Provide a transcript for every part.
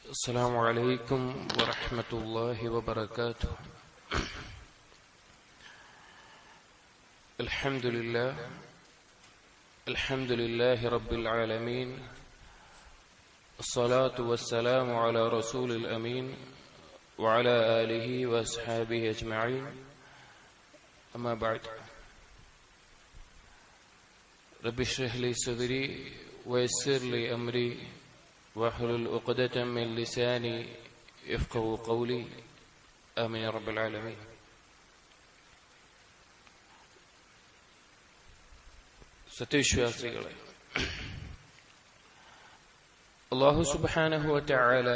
السلام عليكم ورحمة الله وبركاته الحمد لله الحمد لله رب العالمين الصلاة والسلام على رسول الأمين وعلى آله وأصحابه أجمعين أما بعد رب اشرح لي صدري ويسر لي أمري واحلل عقدة من لساني يفقه قولي آمين يا رب العالمين സത്യവിശ്വാസികളെ അള്ളാഹു സുബാനഹുവറ്റ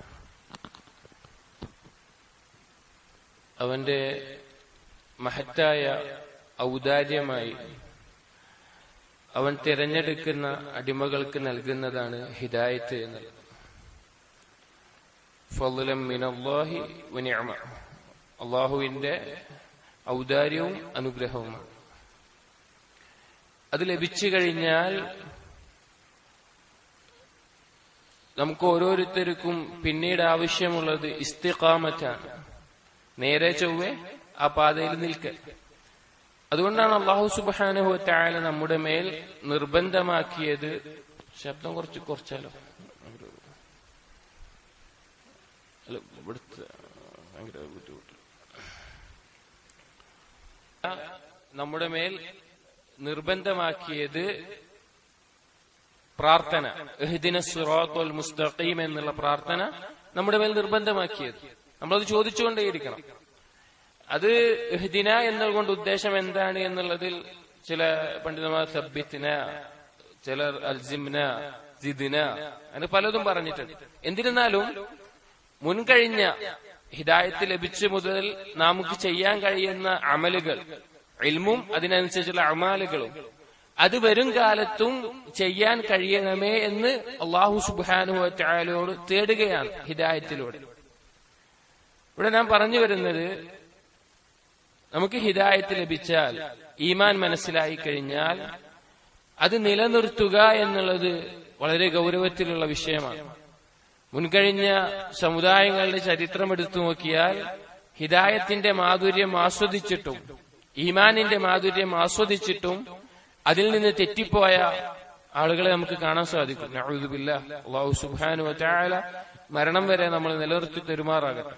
അവന്റെ മഹത്തായ ഔദാര്യമായി അവൻ തിരഞ്ഞെടുക്കുന്ന അടിമകൾക്ക് നൽകുന്നതാണ് ഹിദായത്ത് എന്നുള്ളത് ഫضലം മിനല്ലാഹി വനിഅമ അള്ളാഹുവിന്റെ ഔദാര്യവും അനുഗ്രഹവുമാണ് അത് ലഭിച്ചു കഴിഞ്ഞാൽ നമുക്ക് ഓരോരുത്തർക്കും പിന്നീട് ആവശ്യമുള്ളത് ഇസ്തിഖാമറ്റാണ് നേരെ ചൊവ്വെ ആ പാതയിൽ നിൽക്കൽ അതുകൊണ്ടാണ് അള്ളാഹു സുബാനുഹു തായാല നമ്മുടെ മേൽ നിർബന്ധമാക്കിയത് ശബ്ദം കുറച്ച് കുറച്ചാലോ അല്ല ഇവിടുത്തെ ഭയങ്കര ബുദ്ധിമുട്ട് നമ്മുടെ മേൽ നിർബന്ധമാക്കിയത് പ്രാർത്ഥന എഹ്ദിന സിറാത്തുൽ മുസ്തഖീം എന്നുള്ള പ്രാർത്ഥന നമ്മുടെ മേൽ നിർബന്ധമാക്കിയത് നമ്മളത് ചോദിച്ചുകൊണ്ടേയിരിക്കണം അത് എഹ്ദിന എന്നതുകൊണ്ട് ഉദ്ദേശം എന്താണ് എന്നുള്ളതിൽ ചില പണ്ഡിതന്മാർ സബ്ബിത്തിന ചിലർ അൽജിംന ജിദിന അങ്ങനെ പലതും പറഞ്ഞിട്ടുണ്ട് എന്നിരുന്നാലും മുൻകഴിഞ്ഞ ഹിദായത്ത് ലഭിച്ചു മുതൽ നമുക്ക് ചെയ്യാൻ കഴിയുന്ന അമലുകൾ ഇൽമും അതിനനുസരിച്ചുള്ള അമാലുകളും അത് വരും കാലത്തും ചെയ്യാൻ കഴിയണമേ എന്ന് അള്ളാഹു സുബാനുവറ്റാലോട് തേടുകയാണ് ഹിദായത്തിലൂടെ ഇവിടെ ഞാൻ പറഞ്ഞു വരുന്നത് നമുക്ക് ഹിദായത്ത് ലഭിച്ചാൽ ഈമാൻ മനസ്സിലായി കഴിഞ്ഞാൽ അത് നിലനിർത്തുക എന്നുള്ളത് വളരെ ഗൗരവത്തിലുള്ള വിഷയമാണ് മുൻകഴിഞ്ഞ സമുദായങ്ങളുടെ ചരിത്രം എടുത്തു നോക്കിയാൽ ഹിദായത്തിന്റെ മാധുര്യം ആസ്വദിച്ചിട്ടും ഈമാനിന്റെ മാധുര്യം ആസ്വദിച്ചിട്ടും അതിൽ നിന്ന് തെറ്റിപ്പോയ ആളുകളെ നമുക്ക് കാണാൻ സാധിക്കും നഅൂദുബില്ല അള്ളാഹു സുബ്ഹാനു വതആല മരണം വരെ നമ്മൾ നിലനിർത്തി പെരുമാറാകട്ടെ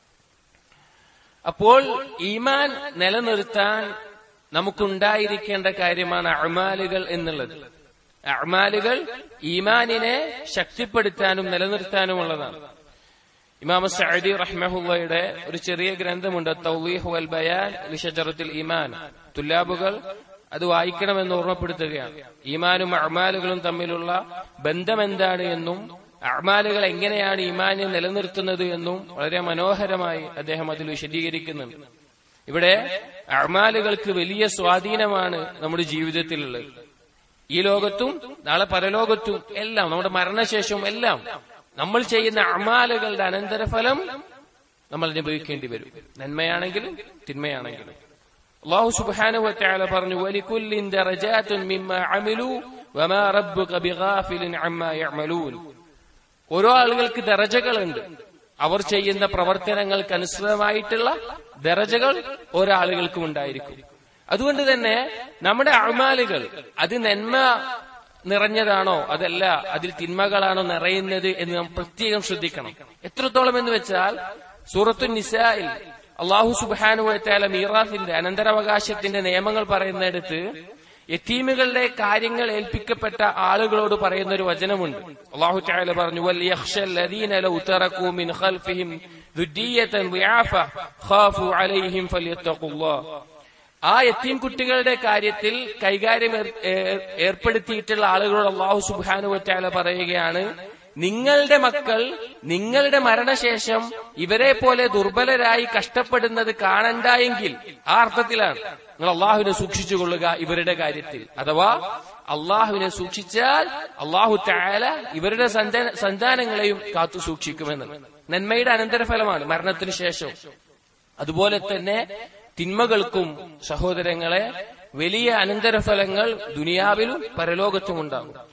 അപ്പോൾ ഈമാൻ നിലനിർത്താൻ നമുക്കുണ്ടായിരിക്കേണ്ട കാര്യമാണ് അമാലുകൾ എന്നുള്ളത് അമാലുകൾ ഈമാനിനെ ശക്തിപ്പെടുത്താനും നിലനിർത്താനുമുള്ളതാണ് ഇമാമ സഅദി റഹ്മഹുള്ളയുടെ ഒരു ചെറിയ ഗ്രന്ഥമുണ്ട് തൗലീഹ് വൽ ബയാൻ ലിഷജറത്തിൽ ഈമാൻ തുല്ലാബുകൾ അത് വായിക്കണമെന്ന് ഓർമ്മപ്പെടുത്തുകയാണ് ഈമാനും അമാലുകളും തമ്മിലുള്ള ബന്ധം എന്താണ് എന്നും അമാലുകൾ എങ്ങനെയാണ് ഈമാനെ നിലനിർത്തുന്നത് എന്നും വളരെ മനോഹരമായി അദ്ദേഹം അതിൽ വിശദീകരിക്കുന്നുണ്ട് ഇവിടെ അമാലുകൾക്ക് വലിയ സ്വാധീനമാണ് നമ്മുടെ ജീവിതത്തിലുള്ളത് ഈ ലോകത്തും നാളെ പരലോകത്തും എല്ലാം നമ്മുടെ മരണശേഷവും എല്ലാം നമ്മൾ ചെയ്യുന്ന അമാലുകളുടെ അനന്തരഫലം നമ്മൾ അനുഭവിക്കേണ്ടി വരും നന്മയാണെങ്കിലും തിന്മയാണെങ്കിലും അള്ളാഹു സുബ്ഹാനഹു വതആല പറഞ്ഞു വലികുല്ലിൻ ദറജാതുൻ മിമ്മ അമിലു വമാ റബ്ബുക ബിഗാഫിലിൻ അമ്മാ യഅമലൂൻ ഓരോ ആളുകൾക്ക് ദറജകളുണ്ട് അവർ ചെയ്യുന്ന പ്രവർത്തനങ്ങൾക്ക് അനുസൃതമായിട്ടുള്ള ദറജകൾ ഓരോ ആളുകൾക്കും ഉണ്ടായിരിക്കും അതുകൊണ്ട് തന്നെ നമ്മുടെ അമാലുകൾ അത് നന്മ നിറഞ്ഞതാണോ അതല്ല അതിൽ തിന്മകളാണോ നിറയുന്നത് എന്ന് നാം പ്രത്യേകം ശ്രദ്ധിക്കണം എത്രത്തോളം എന്ന് വെച്ചാൽ സൂറത്തു നിസായിൽ അള്ളാഹു സുബാനുവറ്റാല മീറാഫിന്റെ അനന്തരാവകാശത്തിന്റെ നിയമങ്ങൾ പറയുന്നിടത്ത് യത്തീമുകളുടെ കാര്യങ്ങൾ ഏൽപ്പിക്കപ്പെട്ട ആളുകളോട് പറയുന്ന ഒരു വചനമുണ്ട് അള്ളാഹു ചായാല പറഞ്ഞു ആ യത്തീം കുട്ടികളുടെ കാര്യത്തിൽ കൈകാര്യം ഏർപ്പെടുത്തിയിട്ടുള്ള ആളുകളോട് അള്ളാഹു സുബാനു വറ്റാല പറയുകയാണ് നിങ്ങളുടെ മക്കൾ നിങ്ങളുടെ മരണശേഷം ഇവരെ പോലെ ദുർബലരായി കഷ്ടപ്പെടുന്നത് കാണണ്ടായെങ്കിൽ ആ അർത്ഥത്തിലാണ് നിങ്ങൾ അള്ളാഹുവിനെ സൂക്ഷിച്ചുകൊള്ളുക ഇവരുടെ കാര്യത്തിൽ അഥവാ അള്ളാഹുവിനെ സൂക്ഷിച്ചാൽ അള്ളാഹു തായാല ഇവരുടെ സന്താനങ്ങളെയും കാത്തു സൂക്ഷിക്കുമെന്ന് നന്മയുടെ അനന്തരഫലമാണ് മരണത്തിന് ശേഷം അതുപോലെ തന്നെ തിന്മകൾക്കും സഹോദരങ്ങളെ വലിയ അനന്തരഫലങ്ങൾ ദുനിയാവിലും പരലോകത്തും ഉണ്ടാകും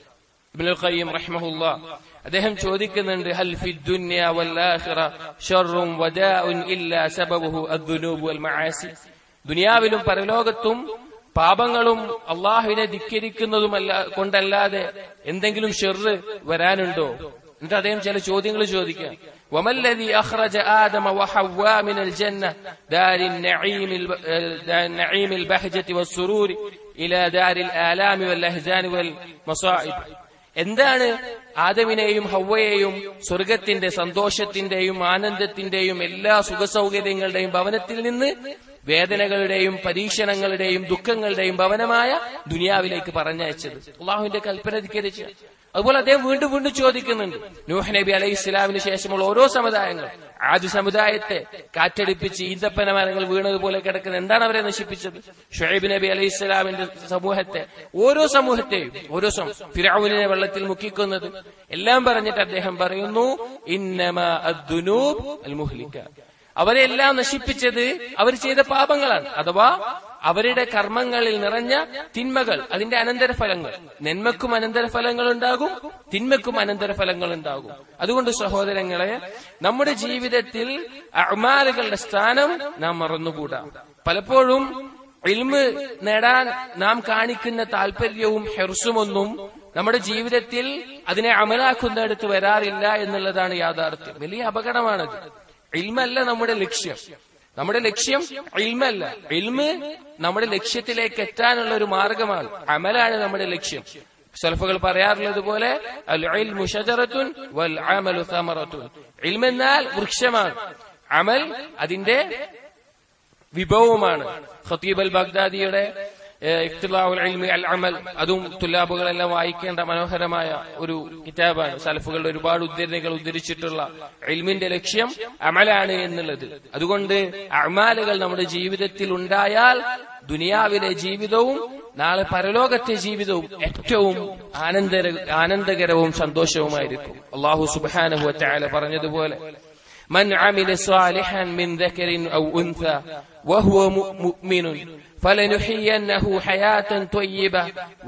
ഇബ്നുൽ ഖയ്യിം റഹ്മഹുല്ല അദ്ദേഹം ചോദിക്കുന്നുണ്ട് ഹൽ ഫി ദുനിയ വൽ ആഖിറ ഷർറും വദാഉൻ ഇല്ലാ സബബുഹു അദ്ദുനൂബ് വൽ മആസി ദുനിയാവിലും പരലോകത്തും പാപങ്ങളും അള്ളാഹുവിനെ ധിക്കരിക്കുന്നതുമല്ല കൊണ്ടല്ലാതെ എന്തെങ്കിലും ഷെറ് വരാനുണ്ടോ എന്നിട്ട് അദ്ദേഹം ചില ചോദ്യങ്ങൾ ചോദിക്കാം وما الذي أخرج آدم وحواء من الجنة دار النعيم النعيم البهجة والسرور إلى دار الآلام والأحزان والمصائب എന്താണ് ആദമിനെയും ഹവ്വയെയും സ്വർഗത്തിന്റെ സന്തോഷത്തിന്റെയും ആനന്ദത്തിന്റെയും എല്ലാ സുഖസൗകര്യങ്ങളുടെയും ഭവനത്തിൽ നിന്ന് വേദനകളുടെയും പരീക്ഷണങ്ങളുടെയും ദുഃഖങ്ങളുടെയും ഭവനമായ ദുനിയാവിലേക്ക് പറഞ്ഞയച്ചത് അള്ളാഹുവിന്റെ കൽപ്പന ധിക്കരിച്ച് അതുപോലെ അദ്ദേഹം വീണ്ടും വീണ്ടും ചോദിക്കുന്നുണ്ട് നൂഹ് നബി അലൈഹി ഇസ്ലാമിന് ശേഷമുള്ള ഓരോ സമുദായങ്ങൾ ആദ്യ സമുദായത്തെ കാറ്റടിപ്പിച്ച് ഈന്തപ്പന മരങ്ങൾ വീണതുപോലെ കിടക്കുന്ന എന്താണ് അവരെ നശിപ്പിച്ചത് ഷുഹൈബ് നബി അലൈഹി ഇസ്ലാമിന്റെ സമൂഹത്തെ ഓരോ സമൂഹത്തെയും ഓരോ ഫിറൌവിനെ വെള്ളത്തിൽ മുക്കിക്കുന്നത് എല്ലാം പറഞ്ഞിട്ട് അദ്ദേഹം പറയുന്നു ഇന്നമ അദ്ദുനൂബ് അൽ മുഹ്ലിക്ക അവരെല്ലാം നശിപ്പിച്ചത് അവർ ചെയ്ത പാപങ്ങളാണ് അഥവാ അവരുടെ കർമ്മങ്ങളിൽ നിറഞ്ഞ തിന്മകൾ അതിന്റെ അനന്തരഫലങ്ങൾ നന്മക്കും അനന്തരഫലങ്ങൾ ഉണ്ടാകും തിന്മക്കും അനന്തരഫലങ്ങൾ ഉണ്ടാകും അതുകൊണ്ട് സഹോദരങ്ങളെ നമ്മുടെ ജീവിതത്തിൽ അമാലുകളുടെ സ്ഥാനം നാം മറന്നുകൂടാ പലപ്പോഴും ഇൽമ് നേടാൻ നാം കാണിക്കുന്ന താല്പര്യവും ഹെർസുമൊന്നും നമ്മുടെ ജീവിതത്തിൽ അതിനെ അമലാക്കുന്നിടത്ത് വരാറില്ല എന്നുള്ളതാണ് യാഥാർത്ഥ്യം വലിയ അപകടമാണത് ഇൽമല്ല നമ്മുടെ ലക്ഷ്യം നമ്മുടെ ലക്ഷ്യം ഇൽമല്ല ഇൽമ് നമ്മുടെ ലക്ഷ്യത്തിലേക്ക് എത്താനുള്ള ഒരു മാർഗമാണ് അമലാണ് നമ്മുടെ ലക്ഷ്യം സൽഫുകൾ പറയാറുള്ളത് പോലെ അൽ ഇൽമു ഷജറത്തുൻ വൽ അമലു സമറത്തുൻ ഇൽമെന്നാൽ വൃക്ഷമാണ് അമൽ അതിന്റെ വിഭവമാണ് ഖത്തീബ് അൽ ബഗ്ദാദിയുടെ അൽ അമൽ അതും തുലാബുകളെല്ലാം വായിക്കേണ്ട മനോഹരമായ ഒരു കിതാബാണ് സലഫുകളുടെ ഒരുപാട് ഉദ്ധരണികൾ ഉദ്ധരിച്ചിട്ടുള്ള ഇൽമിന്റെ ലക്ഷ്യം അമലാണ് എന്നുള്ളത് അതുകൊണ്ട് അമാലുകൾ നമ്മുടെ ജീവിതത്തിൽ ഉണ്ടായാൽ ദുനിയാവിലെ ജീവിതവും നാളെ പരലോകത്തെ ജീവിതവും ഏറ്റവും ആനന്ദ ആനന്ദകരവും സന്തോഷവുമായിരിക്കും അള്ളാഹു സുബാനഹു വറ്റാല പറഞ്ഞതുപോലെ من عمل صالحا من ذكر أو أنثى وهو مؤمن فلنحيينه حياة طيبة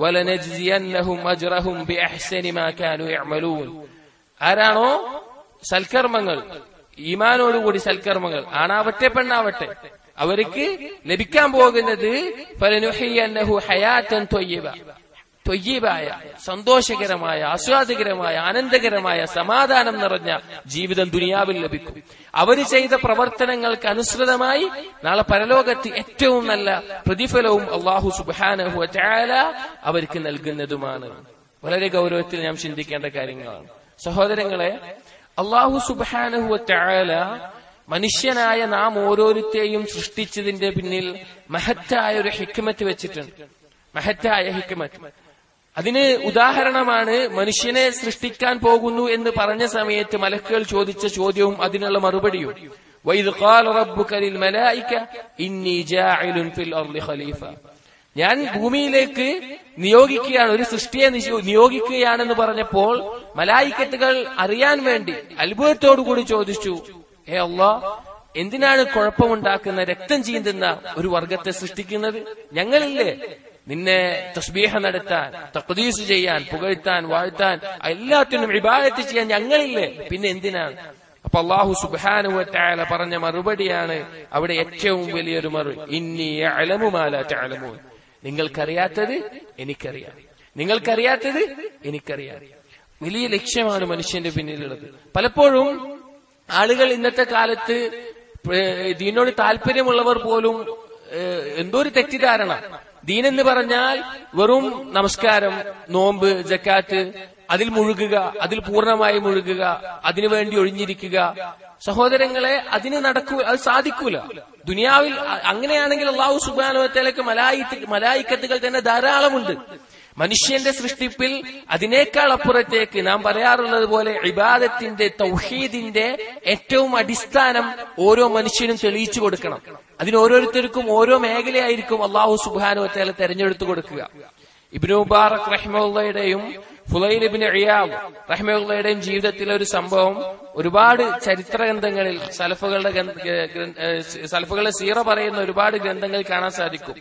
ولنجزينهم أجرهم بأحسن ما كانوا يعملون ആരാണോ സൽക്കർമ്മങ്ങൾ ഈമാനോടുകൂടി സൽക്കർമ്മങ്ങൾ ആണാവട്ടെ പെണ്ണാവട്ടെ അവർക്ക് ലഭിക്കാൻ പോകുന്നത് ഫലനുഹിയന്നഹു ഹയാത്തൻ തൊയ്യബ തൊയ്യബായ സന്തോഷകരമായ ആസ്വാദകരമായ ആനന്ദകരമായ സമാധാനം നിറഞ്ഞ ജീവിതം ദുനിയാവിൽ ലഭിക്കും അവർ ചെയ്ത പ്രവർത്തനങ്ങൾക്ക് അനുസൃതമായി നാളെ പരലോകത്ത് ഏറ്റവും നല്ല പ്രതിഫലവും അള്ളാഹു സുബാനഹു ചായാല അവർക്ക് നൽകുന്നതുമാണ് വളരെ ഗൗരവത്തിൽ നാം ചിന്തിക്കേണ്ട കാര്യങ്ങളാണ് സഹോദരങ്ങളെ അള്ളാഹു സുബാനഹു ചായാല മനുഷ്യനായ നാം ഓരോരുത്തെയും സൃഷ്ടിച്ചതിന്റെ പിന്നിൽ മഹത്തായ ഒരു ഹിക്മത്ത് വെച്ചിട്ടുണ്ട് മഹത്തായ ഹിക്മത്ത് അതിന് ഉദാഹരണമാണ് മനുഷ്യനെ സൃഷ്ടിക്കാൻ പോകുന്നു എന്ന് പറഞ്ഞ സമയത്ത് മലക്കുകൾ ചോദിച്ച ചോദ്യവും അതിനുള്ള മറുപടിയും വൈദ് ഖാല റബ്ബുക ലിൽ മലായിക ഇന്നി ജാഇലുൻ ഫിൽ അർളി ഖലീഫ ഞാൻ ഭൂമിയിലേക്ക് നിയോഗിക്കുകയാണ് ഒരു സൃഷ്ടിയെ നിയോഗിക്കുകയാണെന്ന് പറഞ്ഞപ്പോൾ മലായിക്കത്തുകൾ അറിയാൻ വേണ്ടി അത്ഭുതത്തോടുകൂടി ചോദിച്ചു ഏ അള്ളാ എന്തിനാണ് കുഴപ്പമുണ്ടാക്കുന്ന രക്തം ചീന്തുന്ന ഒരു വർഗത്തെ സൃഷ്ടിക്കുന്നത് ഞങ്ങളില്ലേ നിന്നെ തസ്ബീഹ നടത്താൻ തക്തീസ് ചെയ്യാൻ പുകഴ്ത്താൻ വാഴ്ത്താൻ എല്ലാത്തിനും ഇബാദത്ത് ചെയ്യാൻ ഞങ്ങളില്ലേ പിന്നെ എന്തിനാണ് അപ്പൊ അള്ളാഹു സുബാനുവറ്റായ പറഞ്ഞ മറുപടിയാണ് അവിടെ ഏറ്റവും വലിയൊരു മറു ഇന്നി അലമുമാല അലമു നിങ്ങൾക്കറിയാത്തത് എനിക്കറിയാം നിങ്ങൾക്കറിയാത്തത് എനിക്കറിയാം വലിയ ലക്ഷ്യമാണ് മനുഷ്യന്റെ പിന്നിലുള്ളത് പലപ്പോഴും ആളുകൾ ഇന്നത്തെ കാലത്ത് ദീനോട് താല്പര്യമുള്ളവർ പോലും എന്തോ ഒരു തെറ്റിദ്ധാരണ ദീൻ എന്ന് പറഞ്ഞാൽ വെറും നമസ്കാരം നോമ്പ് ജക്കാത്ത് അതിൽ മുഴുകുക അതിൽ പൂർണ്ണമായി മുഴുകുക അതിനുവേണ്ടി ഒഴിഞ്ഞിരിക്കുക സഹോദരങ്ങളെ അതിന് നടക്കൂ അത് സാധിക്കൂല ദുനിയാവിൽ അങ്ങനെയാണെങ്കിൽ അള്ളാഹു സുബാനുവത്തേലേക്ക് മലായി മലായിക്കത്തുകൾ തന്നെ ധാരാളമുണ്ട് മനുഷ്യന്റെ സൃഷ്ടിപ്പിൽ അതിനേക്കാൾ അപ്പുറത്തേക്ക് നാം പറയാറുള്ളത് പോലെ ഇബാദത്തിന്റെ തൗഹീദിന്റെ ഏറ്റവും അടിസ്ഥാനം ഓരോ മനുഷ്യനും തെളിയിച്ചു കൊടുക്കണം അതിന് ഓരോരുത്തർക്കും ഓരോ മേഖലയായിരിക്കും അള്ളാഹു സുബാനുവത്തേല തെരഞ്ഞെടുത്തു കൊടുക്കുക ഇബ്നു മുബാറക് റഹ്മുള്ളയുടെയും ഫുലൈൽ ഇബിൻ അയ്യാബ് റഹ്മുള്ളയുടെയും ജീവിതത്തിലെ ഒരു സംഭവം ഒരുപാട് ചരിത്ര ഗ്രന്ഥങ്ങളിൽ സലഫുകളുടെ സലഫുകളുടെ സീറ പറയുന്ന ഒരുപാട് ഗ്രന്ഥങ്ങളിൽ കാണാൻ സാധിക്കും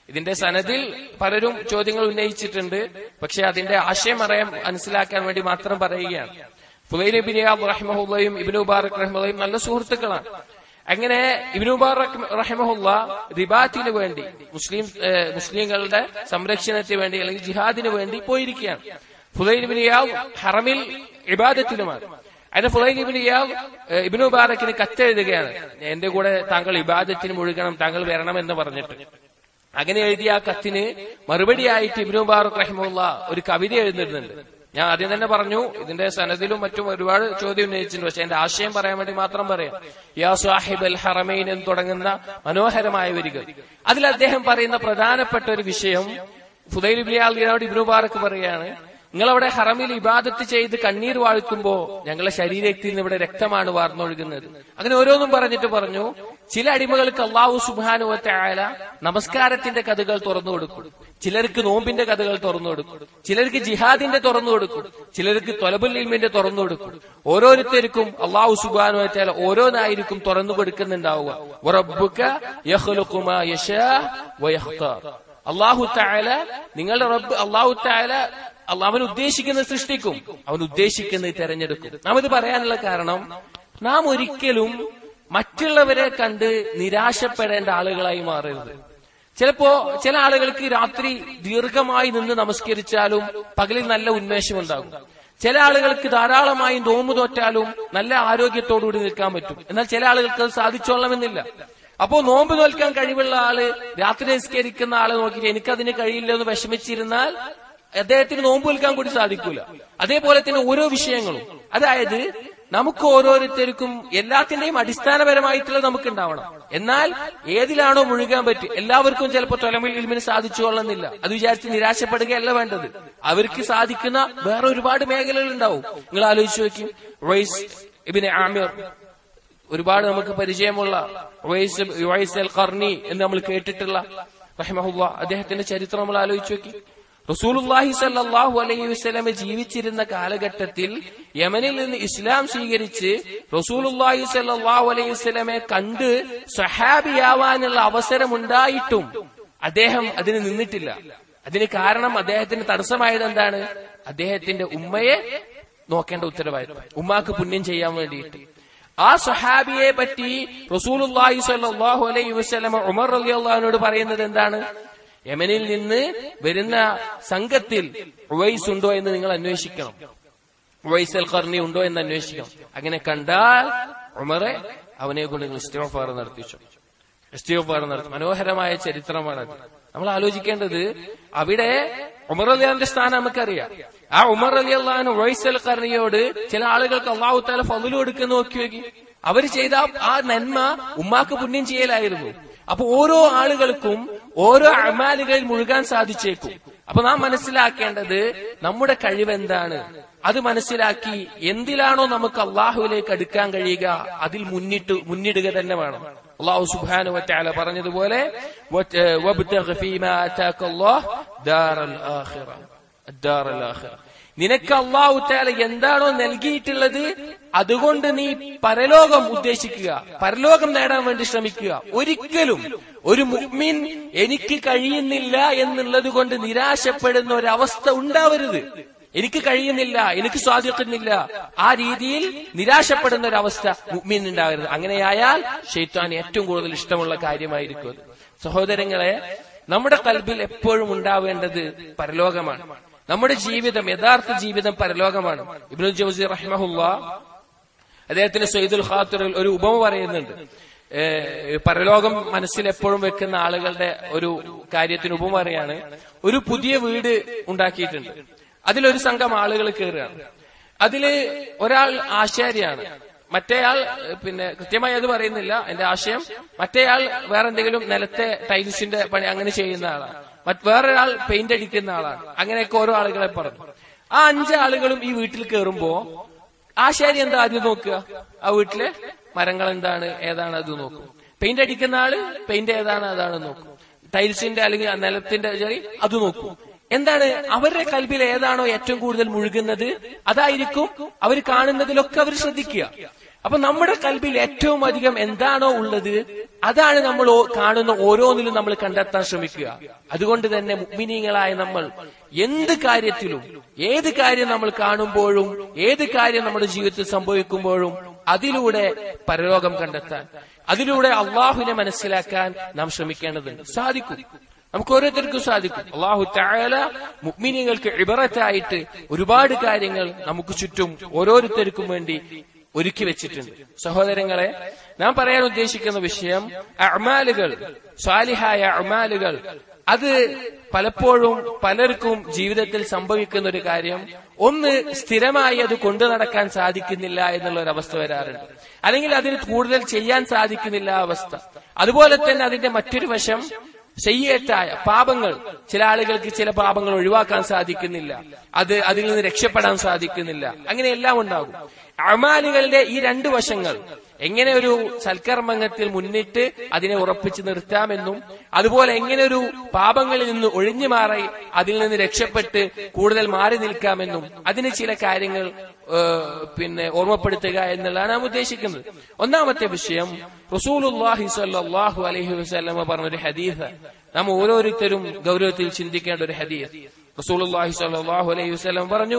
ഇതിന്റെ സനദിൽ പലരും ചോദ്യങ്ങൾ ഉന്നയിച്ചിട്ടുണ്ട് പക്ഷെ അതിന്റെ ആശയം അറിയാൻ മനസ്സിലാക്കാൻ വേണ്ടി മാത്രം പറയുകയാണ് ഫുലൈൻ ഇബിൻ റഹ്മഹുല്ലയും ഇബിനു ബാറക് റഹ്മുള്ളയും നല്ല സുഹൃത്തുക്കളാണ് അങ്ങനെ ഇബിനു ബാറക് റഹ്മഹുല്ല റിബാത്തിന് വേണ്ടി മുസ്ലിം ഏഹ്, മുസ്ലിങ്ങളുടെ സംരക്ഷണത്തിന് വേണ്ടി അല്ലെങ്കിൽ ജിഹാദിന് വേണ്ടി പോയിരിക്കുകയാണ് ഫുലൈൻ ഇബിൻ ഹറമിൽ ഇബാദത്തിലുമാണ് അതിന് ഫുലൈൻ ഇബിൻ ഇബിനു ബാറക്കിന് കത്തെഴുതുകയാണ് എന്റെ കൂടെ താങ്കൾ ഇബാദത്തിന് മുഴുകണം താങ്കൾ വരണം എന്ന് പറഞ്ഞിട്ട് അങ്ങനെ എഴുതിയ ആ കത്തിന് മറുപടിയായിട്ട് ഇബ്നു ബാറുഖ് റഹിമുള്ള ഒരു കവിത എഴുതുന്നുണ്ട് ഞാൻ ആദ്യം തന്നെ പറഞ്ഞു ഇതിന്റെ സനദിലും മറ്റും ഒരുപാട് ചോദ്യം ഉന്നയിച്ചിട്ടുണ്ട് പക്ഷെ എന്റെ ആശയം പറയാൻ വേണ്ടി മാത്രം പറയാം യാ സാഹിബ് അൽ ഹറമൈൻ എന്ന് തുടങ്ങുന്ന മനോഹരമായ വരികൾ അതിൽ അദ്ദേഹം പറയുന്ന പ്രധാനപ്പെട്ട ഒരു വിഷയം ഫുദൈൽ ഇബ്ലിയാളിനോട് ഇബ്നു ബാറക്ക് പറയാണ് നിങ്ങളവിടെ ഹറമിൽ ഇബാദത്ത് ചെയ്ത് കണ്ണീർ വാഴ്ത്തുമ്പോ ഞങ്ങളുടെ ശരീരത്തിൽ നിന്ന് ഇവിടെ രക്തമാണ് വാർന്നൊഴുകുന്നത് അങ്ങനെ ഓരോന്നും പറഞ്ഞിട്ട് പറഞ്ഞു ചില അടിമകൾക്ക് അള്ളാഹു സുബാനുവത്തെ ആയ നമസ്കാരത്തിന്റെ കഥകൾ തുറന്നു കൊടുക്കും ചിലർക്ക് നോമ്പിന്റെ കഥകൾ തുറന്നു കൊടുക്കും ചിലർക്ക് ജിഹാദിന്റെ തുറന്നു കൊടുക്കും ചിലർക്ക് തൊലബുൽ ഇൽമിന്റെ തുറന്നു കൊടുക്കും ഓരോരുത്തർക്കും അള്ളാഹു സുബാനുവത്തെ ഓരോന്നായിരിക്കും തുറന്നു കൊടുക്കുന്നുണ്ടാവുക വറബ്ബുക യഖ്ലുഖു മാ യശാ വയഖ്താർ അള്ളാഹു താല നിങ്ങളുടെ റബ്ബ് അള്ളാഹു താല അള്ളാഹ് അവൻ ഉദ്ദേശിക്കുന്നത് സൃഷ്ടിക്കും അവൻ ഉദ്ദേശിക്കുന്നത് തെരഞ്ഞെടുക്കും നാം ഇത് പറയാനുള്ള കാരണം നാം ഒരിക്കലും മറ്റുള്ളവരെ കണ്ട് നിരാശപ്പെടേണ്ട ആളുകളായി മാറരുത് ചിലപ്പോ ചില ആളുകൾക്ക് രാത്രി ദീർഘമായി നിന്ന് നമസ്കരിച്ചാലും പകലിൽ നല്ല ഉന്മേഷം ഉണ്ടാകും ചില ആളുകൾക്ക് ധാരാളമായി നോമ്പ് തോറ്റാലും നല്ല ആരോഗ്യത്തോടുകൂടി നിൽക്കാൻ പറ്റും എന്നാൽ ചില ആളുകൾക്ക് അത് സാധിച്ചോളണമെന്നില്ല അപ്പോ നോമ്പ് നോൽക്കാൻ കഴിവുള്ള ആള് രാത്രി നിസ്കരിക്കുന്ന ആളെ നോക്കിയിട്ട് എനിക്കതിന് കഴിയില്ല എന്ന് വിഷമിച്ചിരുന്നാൽ അദ്ദേഹത്തിന് നോമ്പ് നിൽക്കാൻ കൂടി സാധിക്കൂല അതേപോലെ തന്നെ ഓരോ വിഷയങ്ങളും അതായത് നമുക്ക് ഓരോരുത്തർക്കും എല്ലാത്തിന്റെയും അടിസ്ഥാനപരമായിട്ടുള്ള നമുക്ക് ഉണ്ടാവണം എന്നാൽ ഏതിലാണോ മുഴുകാൻ പറ്റും എല്ലാവർക്കും ചിലപ്പോൾ തൊലമിൽ ഇൽമിന് സാധിച്ചു കൊള്ളുന്നില്ല അത് വിചാരിച്ച് നിരാശപ്പെടുകയല്ല വേണ്ടത് അവർക്ക് സാധിക്കുന്ന വേറെ ഒരുപാട് മേഖലകൾ ഉണ്ടാവും നിങ്ങൾ ആലോചിച്ച് നോക്കി റോയ്സ് ഇബിന് ആമിർ ഒരുപാട് നമുക്ക് പരിചയമുള്ള ഉവൈസ് ഉവൈസ് അൽ ഖർണി എന്ന് നമ്മൾ കേട്ടിട്ടുള്ള റഹിമഹുല്ല അദ്ദേഹത്തിന്റെ ചരിത്രം നമ്മൾ ആലോചിച്ച് നോക്കി റസൂലുല്ലാഹി സല്ലാഹു അലൈഹി വസ്ലമെ ജീവിച്ചിരുന്ന കാലഘട്ടത്തിൽ യമനിൽ നിന്ന് ഇസ്ലാം സ്വീകരിച്ച് റസൂലുല്ലാഹി സല്ലാഹു അലൈഹി വസ്ലമെ കണ്ട് സഹാബിയാവാനുള്ള അവസരമുണ്ടായിട്ടും അദ്ദേഹം അതിന് നിന്നിട്ടില്ല അതിന് കാരണം അദ്ദേഹത്തിന് തടസ്സമായത് എന്താണ് അദ്ദേഹത്തിന്റെ ഉമ്മയെ നോക്കേണ്ട ഉത്തരവാദിത്വം ഉമ്മാക്ക് പുണ്യം ചെയ്യാൻ വേണ്ടിയിട്ട് ആ സഹാബിയെ പറ്റി റസൂലുല്ലാഹി സ്വല്ലല്ലാഹു അലൈഹി വസല്ലമ ഉമർ റളിയല്ലാഹുവിനോട് പറയുന്നത് എന്താണ് യമനിൽ നിന്ന് വരുന്ന സംഘത്തിൽ ഉവൈസ് ഉണ്ടോ എന്ന് നിങ്ങൾ അന്വേഷിക്കണം ഉവൈസ് അൽ ഖർണി ഉണ്ടോ എന്ന് അന്വേഷിക്കണം അങ്ങനെ കണ്ടാൽ ഉമറെ അവനെ കൊണ്ട് നിങ്ങൾ ഇസ്തിഗ്ഫാർ നടത്തിച്ചു ഇസ്തിഗ്ഫാർ നടത്തി മനോഹരമായ ചരിത്രമാണത് നമ്മൾ ആലോചിക്കേണ്ടത് അവിടെ ഉമർ അലിയാന്റെ സ്ഥാനം നമുക്കറിയാം ആ ഉമർ അലി അള്ളഹാൻ ഉവൈസ് അൽ ഖർണിയോട് ചില ആളുകൾക്ക് അള്ളാഹു താല ഫതില് കൊടുക്കുന്ന നോക്കി നോക്കി അവര് ചെയ്ത ആ നന്മ ഉമ്മാക്ക് പുണ്യം ചെയ്യലായിരുന്നു അപ്പൊ ഓരോ ആളുകൾക്കും ഓരോ അമാലുകളിൽ മുഴുകാൻ സാധിച്ചേക്കും അപ്പൊ നാം മനസ്സിലാക്കേണ്ടത് നമ്മുടെ കഴിവെന്താണ് അത് മനസ്സിലാക്കി എന്തിലാണോ നമുക്ക് അള്ളാഹുവിലേക്ക് അടുക്കാൻ കഴിയുക അതിൽ മുന്നിട്ട് മുന്നിടുക തന്നെ വേണം അള്ളാഹു സുബാനു വറ്റാല പറഞ്ഞതുപോലെ വബ്തഗ ഫീമാ ആതാക അല്ലാഹ് ദാറൽ ആഖിറ ദാറൽ ആഖിറ നിനക്ക് അള്ളാഹു താല എന്താണോ നൽകിയിട്ടുള്ളത് അതുകൊണ്ട് നീ പരലോകം ഉദ്ദേശിക്കുക പരലോകം നേടാൻ വേണ്ടി ശ്രമിക്കുക ഒരിക്കലും ഒരു മുഗ്മിൻ എനിക്ക് കഴിയുന്നില്ല എന്നുള്ളത് കൊണ്ട് നിരാശപ്പെടുന്ന ഒരവസ്ഥ ഉണ്ടാവരുത് എനിക്ക് കഴിയുന്നില്ല എനിക്ക് സ്വാധീനിക്കുന്നില്ല ആ രീതിയിൽ നിരാശപ്പെടുന്ന ഒരു അവസ്ഥ മുഗ്മിൻ ഉണ്ടാവരുത് അങ്ങനെയായാൽ ഷെയ്ത്താൻ ഏറ്റവും കൂടുതൽ ഇഷ്ടമുള്ള കാര്യമായിരിക്കും അത് സഹോദരങ്ങളെ നമ്മുടെ കൽബിൽ എപ്പോഴും ഉണ്ടാവേണ്ടത് പരലോകമാണ് നമ്മുടെ ജീവിതം യഥാർത്ഥ ജീവിതം പരലോകമാണ് ഇബ്നു ജൗസി റഹ്മഹുല്ല അദ്ദേഹത്തിന് സയ്യിദുൽ ഖാത്തിറിൽ ഒരു ഉപമ പറയുന്നുണ്ട് പരലോകം മനസ്സിൽ എപ്പോഴും വെക്കുന്ന ആളുകളുടെ ഒരു കാര്യത്തിന് ഉപമ പറയാണ് ഒരു പുതിയ വീട് ഉണ്ടാക്കിയിട്ടുണ്ട് അതിലൊരു സംഘം ആളുകൾ കയറുകയാണ് അതില് ഒരാൾ ആശാരിയാണ് മറ്റേയാൾ പിന്നെ കൃത്യമായി അത് പറയുന്നില്ല എന്റെ ആശയം മറ്റേയാൾ വേറെ എന്തെങ്കിലും നിലത്തെ ടൈൽസിന്റെ പണി അങ്ങനെ ചെയ്യുന്ന ആളാണ് വേറൊരാൾ പെയിന്റ് അടിക്കുന്ന ആളാണ് അങ്ങനെയൊക്കെ ഓരോ ആളുകളെ പറഞ്ഞു ആ അഞ്ച് ആളുകളും ഈ വീട്ടിൽ കയറുമ്പോ ആശാരി എന്താ ആദ്യം നോക്കുക ആ വീട്ടിലെ മരങ്ങൾ എന്താണ് ഏതാണ് അത് നോക്കും പെയിന്റ് അടിക്കുന്ന ആള് പെയിന്റ് ഏതാണ് അതാണ് നോക്കും ടൈൽസിന്റെ അല്ലെങ്കിൽ നിലത്തിന്റെ ചെറിയ അത് നോക്കും എന്താണ് അവരുടെ കൽബിൽ ഏതാണോ ഏറ്റവും കൂടുതൽ മുഴുകുന്നത് അതായിരിക്കും അവർ കാണുന്നതിലൊക്കെ അവർ ശ്രദ്ധിക്കുക അപ്പൊ നമ്മുടെ കൽബിൽ ഏറ്റവും അധികം എന്താണോ ഉള്ളത് അതാണ് നമ്മൾ ഓ- കാണുന്ന ഓരോന്നിലും നമ്മൾ കണ്ടെത്താൻ ശ്രമിക്കുക അതുകൊണ്ട് തന്നെ മുഗ്മിനീങ്ങളായ നമ്മൾ എന്ത് കാര്യത്തിലും ഏത് കാര്യം നമ്മൾ കാണുമ്പോഴും ഏത് കാര്യം നമ്മുടെ ജീവിതത്തിൽ സംഭവിക്കുമ്പോഴും അതിലൂടെ പരലോകം കണ്ടെത്താൻ അതിലൂടെ അള്ളാഹുവിനെ മനസ്സിലാക്കാൻ നാം ശ്രമിക്കേണ്ടതുണ്ട് സാധിക്കും നമുക്ക് ഓരോരുത്തർക്കും സാധിക്കും അള്ളാഹു തായാല മുഗ്മിനികൾക്ക് ഇബറത്തായിട്ട് ഒരുപാട് കാര്യങ്ങൾ നമുക്ക് ചുറ്റും ഓരോരുത്തർക്കും വേണ്ടി ഒരുക്കി വെച്ചിട്ടുണ്ട് സഹോദരങ്ങളെ ഞാൻ പറയാൻ ഉദ്ദേശിക്കുന്ന വിഷയം അമാലുകൾ സ്വാലിഹായ അമാലുകൾ അത് പലപ്പോഴും പലർക്കും ജീവിതത്തിൽ സംഭവിക്കുന്ന ഒരു കാര്യം ഒന്ന് സ്ഥിരമായി അത് കൊണ്ടു നടക്കാൻ സാധിക്കുന്നില്ല എന്നുള്ള ഒരു അവസ്ഥ വരാറുണ്ട് അല്ലെങ്കിൽ അതിന് കൂടുതൽ ചെയ്യാൻ സാധിക്കുന്നില്ല ആ അവസ്ഥ അതുപോലെ തന്നെ അതിന്റെ മറ്റൊരു വശം ചെയ്യേറ്റായ പാപങ്ങൾ ചില ആളുകൾക്ക് ചില പാപങ്ങൾ ഒഴിവാക്കാൻ സാധിക്കുന്നില്ല അത് അതിൽ നിന്ന് രക്ഷപ്പെടാൻ സാധിക്കുന്നില്ല അങ്ങനെയെല്ലാം ഉണ്ടാകും അമാലുകളുടെ ഈ രണ്ട് വശങ്ങൾ എങ്ങനെ ഒരു സൽക്കർമ്മത്തിൽ മുന്നിട്ട് അതിനെ ഉറപ്പിച്ചു നിർത്താമെന്നും അതുപോലെ എങ്ങനെ ഒരു പാപങ്ങളിൽ നിന്ന് ഒഴിഞ്ഞു മാറി അതിൽ നിന്ന് രക്ഷപ്പെട്ട് കൂടുതൽ മാറി നിൽക്കാമെന്നും അതിന് ചില കാര്യങ്ങൾ ഏഹ്, പിന്നെ ഓർമ്മപ്പെടുത്തുക എന്നുള്ളതാണ് നാം ഉദ്ദേശിക്കുന്നത് ഒന്നാമത്തെ വിഷയം റസൂലുല്ലാഹി സ്വല്ലല്ലാഹു അലൈഹി വസല്ലമ പറഞ്ഞൊരു ഹദീസ് നാം ഓരോരുത്തരും ഗൗരവത്തിൽ ചിന്തിക്കേണ്ട ഒരു ഹദീസ് റസൂലുല്ലാഹി സ്വല്ലല്ലാഹു അലൈഹി വസല്ലം പറഞ്ഞു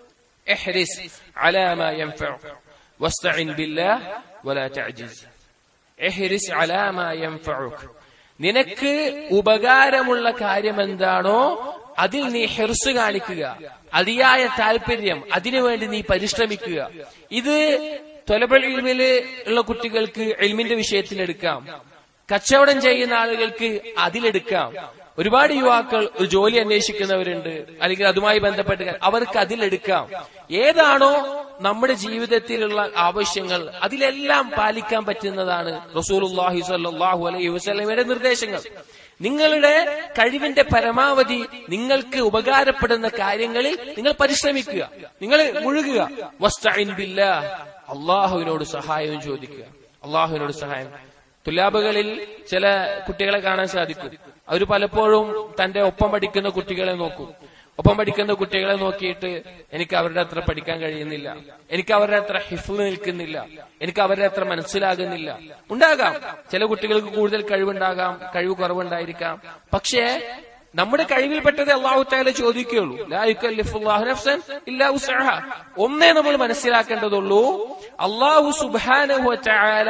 احرص على ما ينفعك واستعن بالله ولا تعجز احرص على ما ينفعك നിനക്ക് ഉപകാരമുള്ള കാര്യം എന്താണോ അതിൽ നീ ഹെർസ് കാണിക്കുക അതിയായ താല്പര്യം അതിനുവേണ്ടി നീ പരിശ്രമിക്കുക ഇത് തൊലബൽ ഇൽമില് ഉള്ള കുട്ടികൾക്ക് എൽമിന്റെ വിഷയത്തിൽ എടുക്കാം കച്ചവടം ചെയ്യുന്ന ആളുകൾക്ക് അതിലെടുക്കാം ഒരുപാട് യുവാക്കൾ ഒരു ജോലി അന്വേഷിക്കുന്നവരുണ്ട് അല്ലെങ്കിൽ അതുമായി ബന്ധപ്പെട്ട് അവർക്ക് അതിലെടുക്കാം ഏതാണോ നമ്മുടെ ജീവിതത്തിലുള്ള ആവശ്യങ്ങൾ അതിലെല്ലാം പാലിക്കാൻ പറ്റുന്നതാണ് റസൂലുള്ളാഹി സ്വല്ലല്ലാഹു അലൈഹി വസല്ലമയുടെ നിർദ്ദേശങ്ങൾ നിങ്ങളുടെ കഴിവിന്റെ പരമാവധി നിങ്ങൾക്ക് ഉപകാരപ്പെടുന്ന കാര്യങ്ങളിൽ നിങ്ങൾ പരിശ്രമിക്കുക നിങ്ങൾ മുഴുകുക വസ്തഈൻ ബില്ലാഹ് അള്ളാഹുവിനോട് സഹായവും ചോദിക്കുക അള്ളാഹുവിനോട് സഹായം തുലാബുകളിൽ ചില കുട്ടികളെ കാണാൻ സാധിക്കും അവർ പലപ്പോഴും തന്റെ ഒപ്പം പഠിക്കുന്ന കുട്ടികളെ നോക്കും ഒപ്പം പഠിക്കുന്ന കുട്ടികളെ നോക്കിയിട്ട് എനിക്ക് അവരുടെ അത്ര പഠിക്കാൻ കഴിയുന്നില്ല എനിക്ക് അവരുടെ അത്ര ഹിഫ്ല് നിൽക്കുന്നില്ല എനിക്ക് അവരുടെ അത്ര മനസ്സിലാകുന്നില്ല ഉണ്ടാകാം ചില കുട്ടികൾക്ക് കൂടുതൽ കഴിവുണ്ടാകാം കഴിവ് കുറവുണ്ടായിരിക്കാം പക്ഷേ നമ്മുടെ കഴിവിൽപ്പെട്ടത് അള്ളാഹു താല ചോദിക്കുകയുള്ളൂ ലാ യുക്കല്ലിഫുല്ലാഹു നഫ്സൻ ഇല്ലാ ഉസ്അഹ. ഒന്നേ നമ്മൾ മനസ്സിലാക്കേണ്ടതുള്ളൂ അള്ളാഹു സുബ്ഹാനഹു വതആല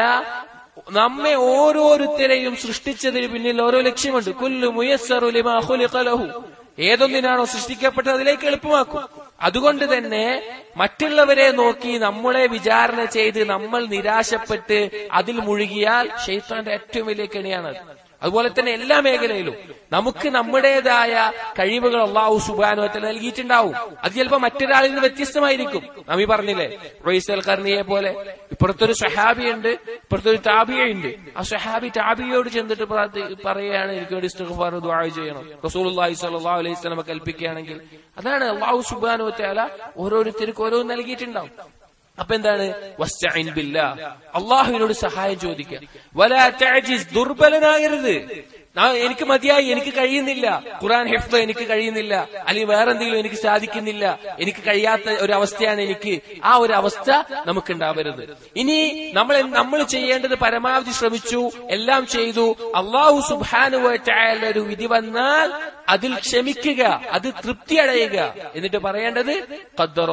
നമ്മെ ഓരോരുത്തരെയും സൃഷ്ടിച്ചതിന് പിന്നിൽ ഓരോ ലക്ഷ്യമുണ്ട് കുല്ലു മുയസ്സറു ലിമാ ഖുലിഖ ലഹു ഏതൊന്നിനാണോ സൃഷ്ടിക്കപ്പെട്ടത് അതിലേക്ക് എളുപ്പമാക്കും അതുകൊണ്ട് തന്നെ മറ്റുള്ളവരെ നോക്കി നമ്മളെ വിചാരണ ചെയ്ത് നമ്മൾ നിരാശപ്പെട്ട് അതിൽ മുഴുകിയാൽ ഷെയ്ത്താന്റെ ഏറ്റവും വലിയ കെണിയാണത് അതുപോലെ തന്നെ എല്ലാ മേഖലയിലും നമുക്ക് നമ്മുടേതായ കഴിവുകൾ അള്ളാഹു സുബാനുവത്തിൽ നൽകിയിട്ടുണ്ടാവും അത് ചിലപ്പോൾ മറ്റൊരാളിൽ നിന്ന് വ്യത്യസ്തമായിരിക്കും നാം ഈ പറഞ്ഞില്ലേ റൊയ്സൽ കർണിയെ പോലെ ഇപ്പുറത്തൊരു സഹാബിയുണ്ട് ഇപ്പുറത്തൊരു താബിയുണ്ട് ആ സഹാബി താബിയോട് ചെന്നിട്ട് പ്രാർത്ഥി- പറയുകയാണ് എനിക്ക് വേണ്ടി ഇസ്തിഗ്ഫാർ ദുആ ചെയ്യണം റസൂലുള്ളാഹി സ്വല്ലല്ലാഹു അലൈഹി വസല്ലം കൽപ്പിക്കുകയാണെങ്കിൽ അതാണ് അള്ളാഹു സുബാനുവത്താല ഓരോരുത്തർക്ക് ഓരോന്ന് നൽകിയിട്ടുണ്ടാവും അപ്പൊ എന്താണ് വസ്തഈൻ ബില്ലാ അള്ളാഹുവിനോട് സഹായം ചോദിക്കുക വലാ തഅജിസ് ദുർബലനാകരുത് നാ- എനിക്ക് മതിയായി എനിക്ക് കഴിയുന്നില്ല ഖുറാൻ ഹിഫ്ദ് എനിക്ക് കഴിയുന്നില്ല അല്ലെങ്കിൽ വേറെന്തെങ്കിലും എനിക്ക് സാധിക്കുന്നില്ല എനിക്ക് കഴിയാത്ത ഒരു അവസ്ഥയാണ് എനിക്ക് ആ ഒരു അവസ്ഥ നമുക്കുണ്ടാവരുത് ഇനി നമ്മൾ നമ്മൾ ചെയ്യേണ്ടത് പരമാവധി ശ്രമിച്ചു എല്ലാം ചെയ്തു അള്ളാഹു സുബാനുവായ ഒരു വിധി വന്നാൽ അതിൽ ക്ഷമിക്കുക അത് തൃപ്തി അടയുക എന്നിട്ട് പറയേണ്ടത് ഖദ്ദർ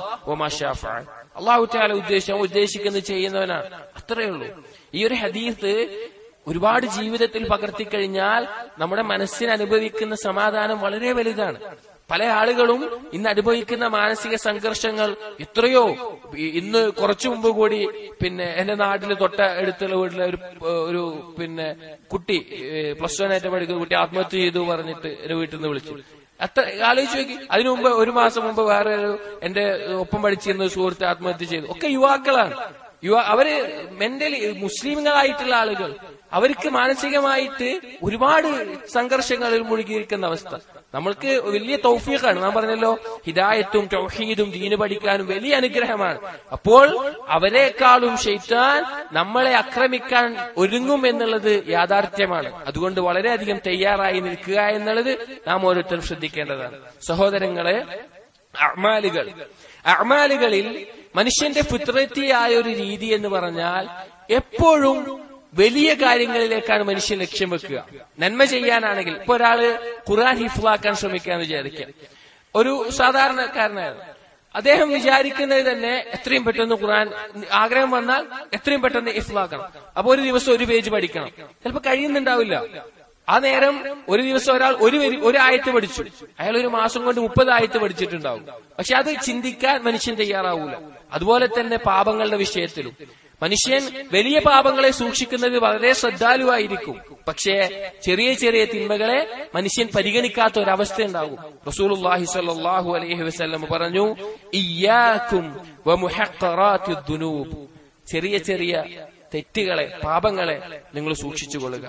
അള്ളാഹ് അള്ളാഹു താല ഉദ്ദേശം ഉദ്ദേശിക്കുന്നത് ചെയ്യുന്നവനാണ് അത്രയേ ഉള്ളൂ ഈ ഒരു ഹദീസ് ഒരുപാട് ജീവിതത്തിൽ പകർത്തിക്കഴിഞ്ഞാൽ നമ്മുടെ മനസ്സിന് അനുഭവിക്കുന്ന സമാധാനം വളരെ വലുതാണ് പല ആളുകളും ഇന്ന് അനുഭവിക്കുന്ന മാനസിക സംഘർഷങ്ങൾ എത്രയോ ഇ- ഇന്ന് കുറച്ചു മുമ്പ് കൂടി പിന്നെ എന്റെ നാട്ടിൽ തൊട്ട അടുത്തുള്ള വീട്ടിലെ ഒരു ഒരു പിന്നെ കുട്ടി പ്ലസ് വൺ ആയിട്ട് പഠിക്കുന്ന കുട്ടി ആത്മഹത്യ ചെയ്തു പറഞ്ഞിട്ട് എന്റെ വീട്ടിൽ നിന്ന് വിളിച്ചു അത്ര ആലോചിച്ച് നോക്കി അതിനു മുമ്പ് ഒരു മാസം മുമ്പ് വേറെ ഒരു എന്റെ ഒപ്പം പഠിച്ചിരുന്ന ഒരു സുഹൃത്ത് ആത്മഹത്യ ചെയ്തു ഒക്കെ യുവാക്കളാണ് യുവ അവര് മെന്റലി മുസ്ലിങ്ങളായിട്ടുള്ള ആളുകൾ അവർക്ക് മാനസികമായിട്ട് ഒരുപാട് സംഘർഷങ്ങളിൽ മുഴുകിയിരിക്കുന്ന അവസ്ഥ നമ്മൾക്ക് വലിയ തൗഫീഖാണ് നാം പറഞ്ഞല്ലോ ഹിദായത്തും തൗഹീദും ദീന് പഠിക്കാനും വലിയ അനുഗ്രഹമാണ് അപ്പോൾ അവരെക്കാളും ഷെയ്ത്താൻ നമ്മളെ ആക്രമിക്കാൻ ഒരുങ്ങും എന്നുള്ളത് യാഥാർത്ഥ്യമാണ് അതുകൊണ്ട് വളരെയധികം തയ്യാറായി നിൽക്കുക എന്നുള്ളത് നാം ഓരോരുത്തരും ശ്രദ്ധിക്കേണ്ടതാണ് സഹോദരങ്ങളെ അമാലുകൾ അമാലുകളിൽ മനുഷ്യന്റെ ഫിത്രത്തിയായ ഒരു രീതി എന്ന് പറഞ്ഞാൽ എപ്പോഴും വലിയ കാര്യങ്ങളിലേക്കാണ് മനുഷ്യൻ ലക്ഷ്യം വെക്കുക നന്മ ചെയ്യാനാണെങ്കിൽ ഇപ്പൊ ഒരാള് ഖുർആൻ ഹിഫ്ലാക്കാൻ ശ്രമിക്കാന്ന് വിചാരിക്കാം ഒരു സാധാരണക്കാരനായിരുന്നു അദ്ദേഹം വിചാരിക്കുന്നത് തന്നെ എത്രയും പെട്ടെന്ന് ഖുർആൻ ആഗ്രഹം വന്നാൽ എത്രയും പെട്ടെന്ന് ഇഫ്ലാക്കണം അപ്പൊ ഒരു ദിവസം ഒരു പേജ് പഠിക്കണം ചിലപ്പോൾ കഴിയുന്നുണ്ടാവില്ല ആ നേരം ഒരു ദിവസം ഒരാൾ ഒരു വരി- ഒരു ആയത്ത് പഠിച്ചു അയാൾ ഒരു മാസം കൊണ്ട് മുപ്പത് ആയത്ത് പഠിച്ചിട്ടുണ്ടാവും പക്ഷെ അത് ചിന്തിക്കാൻ മനുഷ്യൻ തയ്യാറാവൂല അതുപോലെ തന്നെ പാപങ്ങളുടെ വിഷയത്തിലും മനുഷ്യൻ വലിയ പാപങ്ങളെ സൂക്ഷിക്കുന്നത് വളരെ ശ്രദ്ധാലുവായിരിക്കും പക്ഷേ ചെറിയ ചെറിയ തിന്മകളെ മനുഷ്യൻ പരിഗണിക്കാത്ത ഒരവസ്ഥ ഉണ്ടാകും റസൂലുള്ളാഹി സ്വല്ലല്ലാഹു അലൈഹി വസല്ലം പറഞ്ഞു ഇയ്യാക്കും വമുഹഖറാത്തിദ് ദുനൂബ് ചെറിയ ചെറിയ തെറ്റുകളെ പാപങ്ങളെ നിങ്ങൾ സൂക്ഷിച്ചുകൊള്ളുക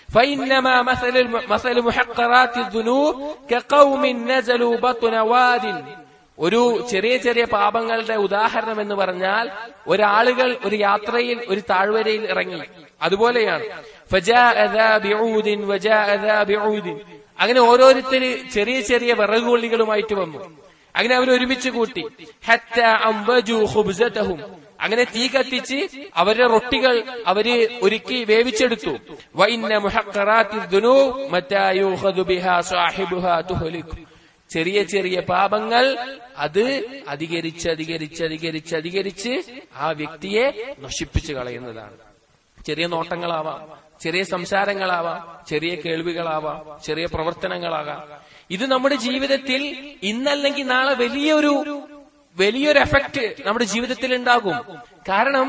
فإنما مثل مثل محقرات الذنوب كقوم نزلوا بطن واد ഒരു ചെറിയ ചെറിയ പാപങ്ങളുടെ ഉദാഹരണം എന്ന് പറഞ്ഞാൽ ഒരാളുകൾ ഒരു യാത്രയിൽ ഒരു താഴ്വരയിൽ ഇറങ്ങി അതുപോലെയാണ് فجاء ذا بعود وجاء ذا بعود അങ്ങനെ ഓരോരുത്തര് ചെറിയ ചെറിയ വിറകുകൊള്ളികളുമായിട്ട് വന്നു അങ്ങനെ അവർ ഒരുമിച്ച് കൂട്ടി ഹത്ത അംബജു ഖുബ്സതഹും അങ്ങനെ തീ കത്തിച്ച് അവരുടെ റൊട്ടികൾ അവര് ഒരുക്കി വേവിച്ചെടുത്തു വഇന്ന മുഹഖറാത്തി ദുനൂബ് മറ്റാ യൂഖദു ബിഹാ സാഹിബുഹാ തുഹ്ലികു ചെറിയ ചെറിയ പാപങ്ങൾ അത് അധികരിച്ച് അധികരിച്ച് അധികരിച്ച് അധികരിച്ച് ആ വ്യക്തിയെ നശിപ്പിച്ചു കളയുന്നതാണ് ചെറിയ നോട്ടങ്ങളാവാം ചെറിയ സംസാരങ്ങളാവാം ചെറിയ കേൾവികളാവാം ചെറിയ പ്രവർത്തനങ്ങളാകാം ഇത് നമ്മുടെ ജീവിതത്തിൽ ഇന്നല്ലെങ്കിൽ നാളെ വലിയൊരു വലിയൊരു എഫക്റ്റ് നമ്മുടെ ജീവിതത്തിൽ ഉണ്ടാകും കാരണം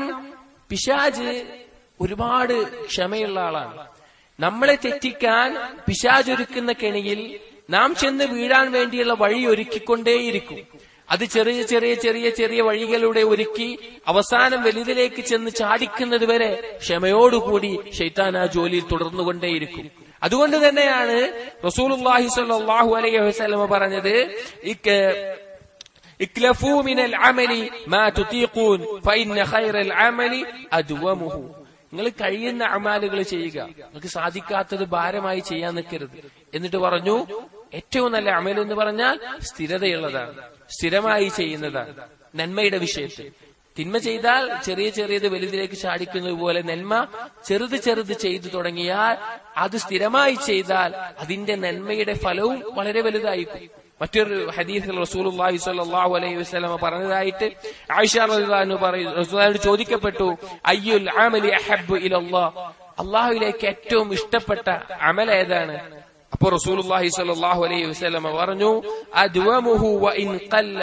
പിശാജ് ഒരുപാട് ക്ഷമയുള്ള ആളാണ് നമ്മളെ തെറ്റിക്കാൻ പിശാജ് ഒരുക്കുന്ന കെണിയിൽ നാം ചെന്ന് വീഴാൻ വേണ്ടിയുള്ള വഴി ഒരുക്കിക്കൊണ്ടേയിരിക്കും അത് ചെറിയ ചെറിയ ചെറിയ ചെറിയ വഴികളിലൂടെ ഒരുക്കി അവസാനം വലുതിലേക്ക് ചെന്ന് ചാടിക്കുന്നത് വരെ ക്ഷമയോടുകൂടി ഷെയ്ത്താൻ ആ ജോലിയിൽ തുടർന്നുകൊണ്ടേയിരിക്കും അതുകൊണ്ട് തന്നെയാണ് റസൂലുള്ളാഹി സ്വല്ലല്ലാഹു അലൈഹി വസല്ലമ പറഞ്ഞത് ഇക്ക് ഇക്ലഫൂ മിനൽ അമലി മാ തുതീഖൂൻ ഫഇന്ന ഖൈറൽ അമലി അദ്വമുഹു നിങ്ങൾ കഴിയുന്ന അമാലുകൾ ചെയ്യുക നിങ്ങൾക്ക് സാധിക്കാത്തത് ഭാരമായി ചെയ്യാൻ നിൽക്കരുത് എന്നിട്ട് പറഞ്ഞു ഏറ്റവും നല്ല അമൽ എന്ന് പറഞ്ഞാൽ സ്ഥിരതയുള്ളതാണ് സ്ഥിരമായി ചെയ്യുന്നതാണ് നന്മയുടെ വിഷയത്തിൽ തിന്മ ചെയ്താൽ ചെറിയ ചെറിയത് വലുതിലേക്ക് ചാടിക്കുന്നത് പോലെ നന്മ ചെറുത് ചെറുത് ചെയ്തു തുടങ്ങിയാൽ അത് സ്ഥിരമായി ചെയ്താൽ അതിന്റെ നന്മയുടെ ഫലവും വളരെ വലുതായിരിക്കും മറ്റൊരു ഹദീസിൽ റസൂലുള്ളാഹി സ്വല്ലല്ലാഹു അലൈഹി വസല്ലം പറഞ്ഞതായിട്ട് ആയിഷ റളിയല്ലാഹു പറയുന്നു റസൂലുള്ളാഹിയോട് ചോദിക്കപ്പെട്ടു അയ്യുൽ അമലി അഹബ്ബു ഇലല്ലാഹ് അള്ളാഹുവിലേക്ക് ഏറ്റവും ഇഷ്ടപ്പെട്ട അമൽ ഏതാണ് അപ്പോൾ റസൂലുള്ളാഹി സ്വല്ലല്ലാഹു അലൈഹി വസല്ലം പറഞ്ഞു അദ്വമുഹു വ ഇൻ ഖല്ല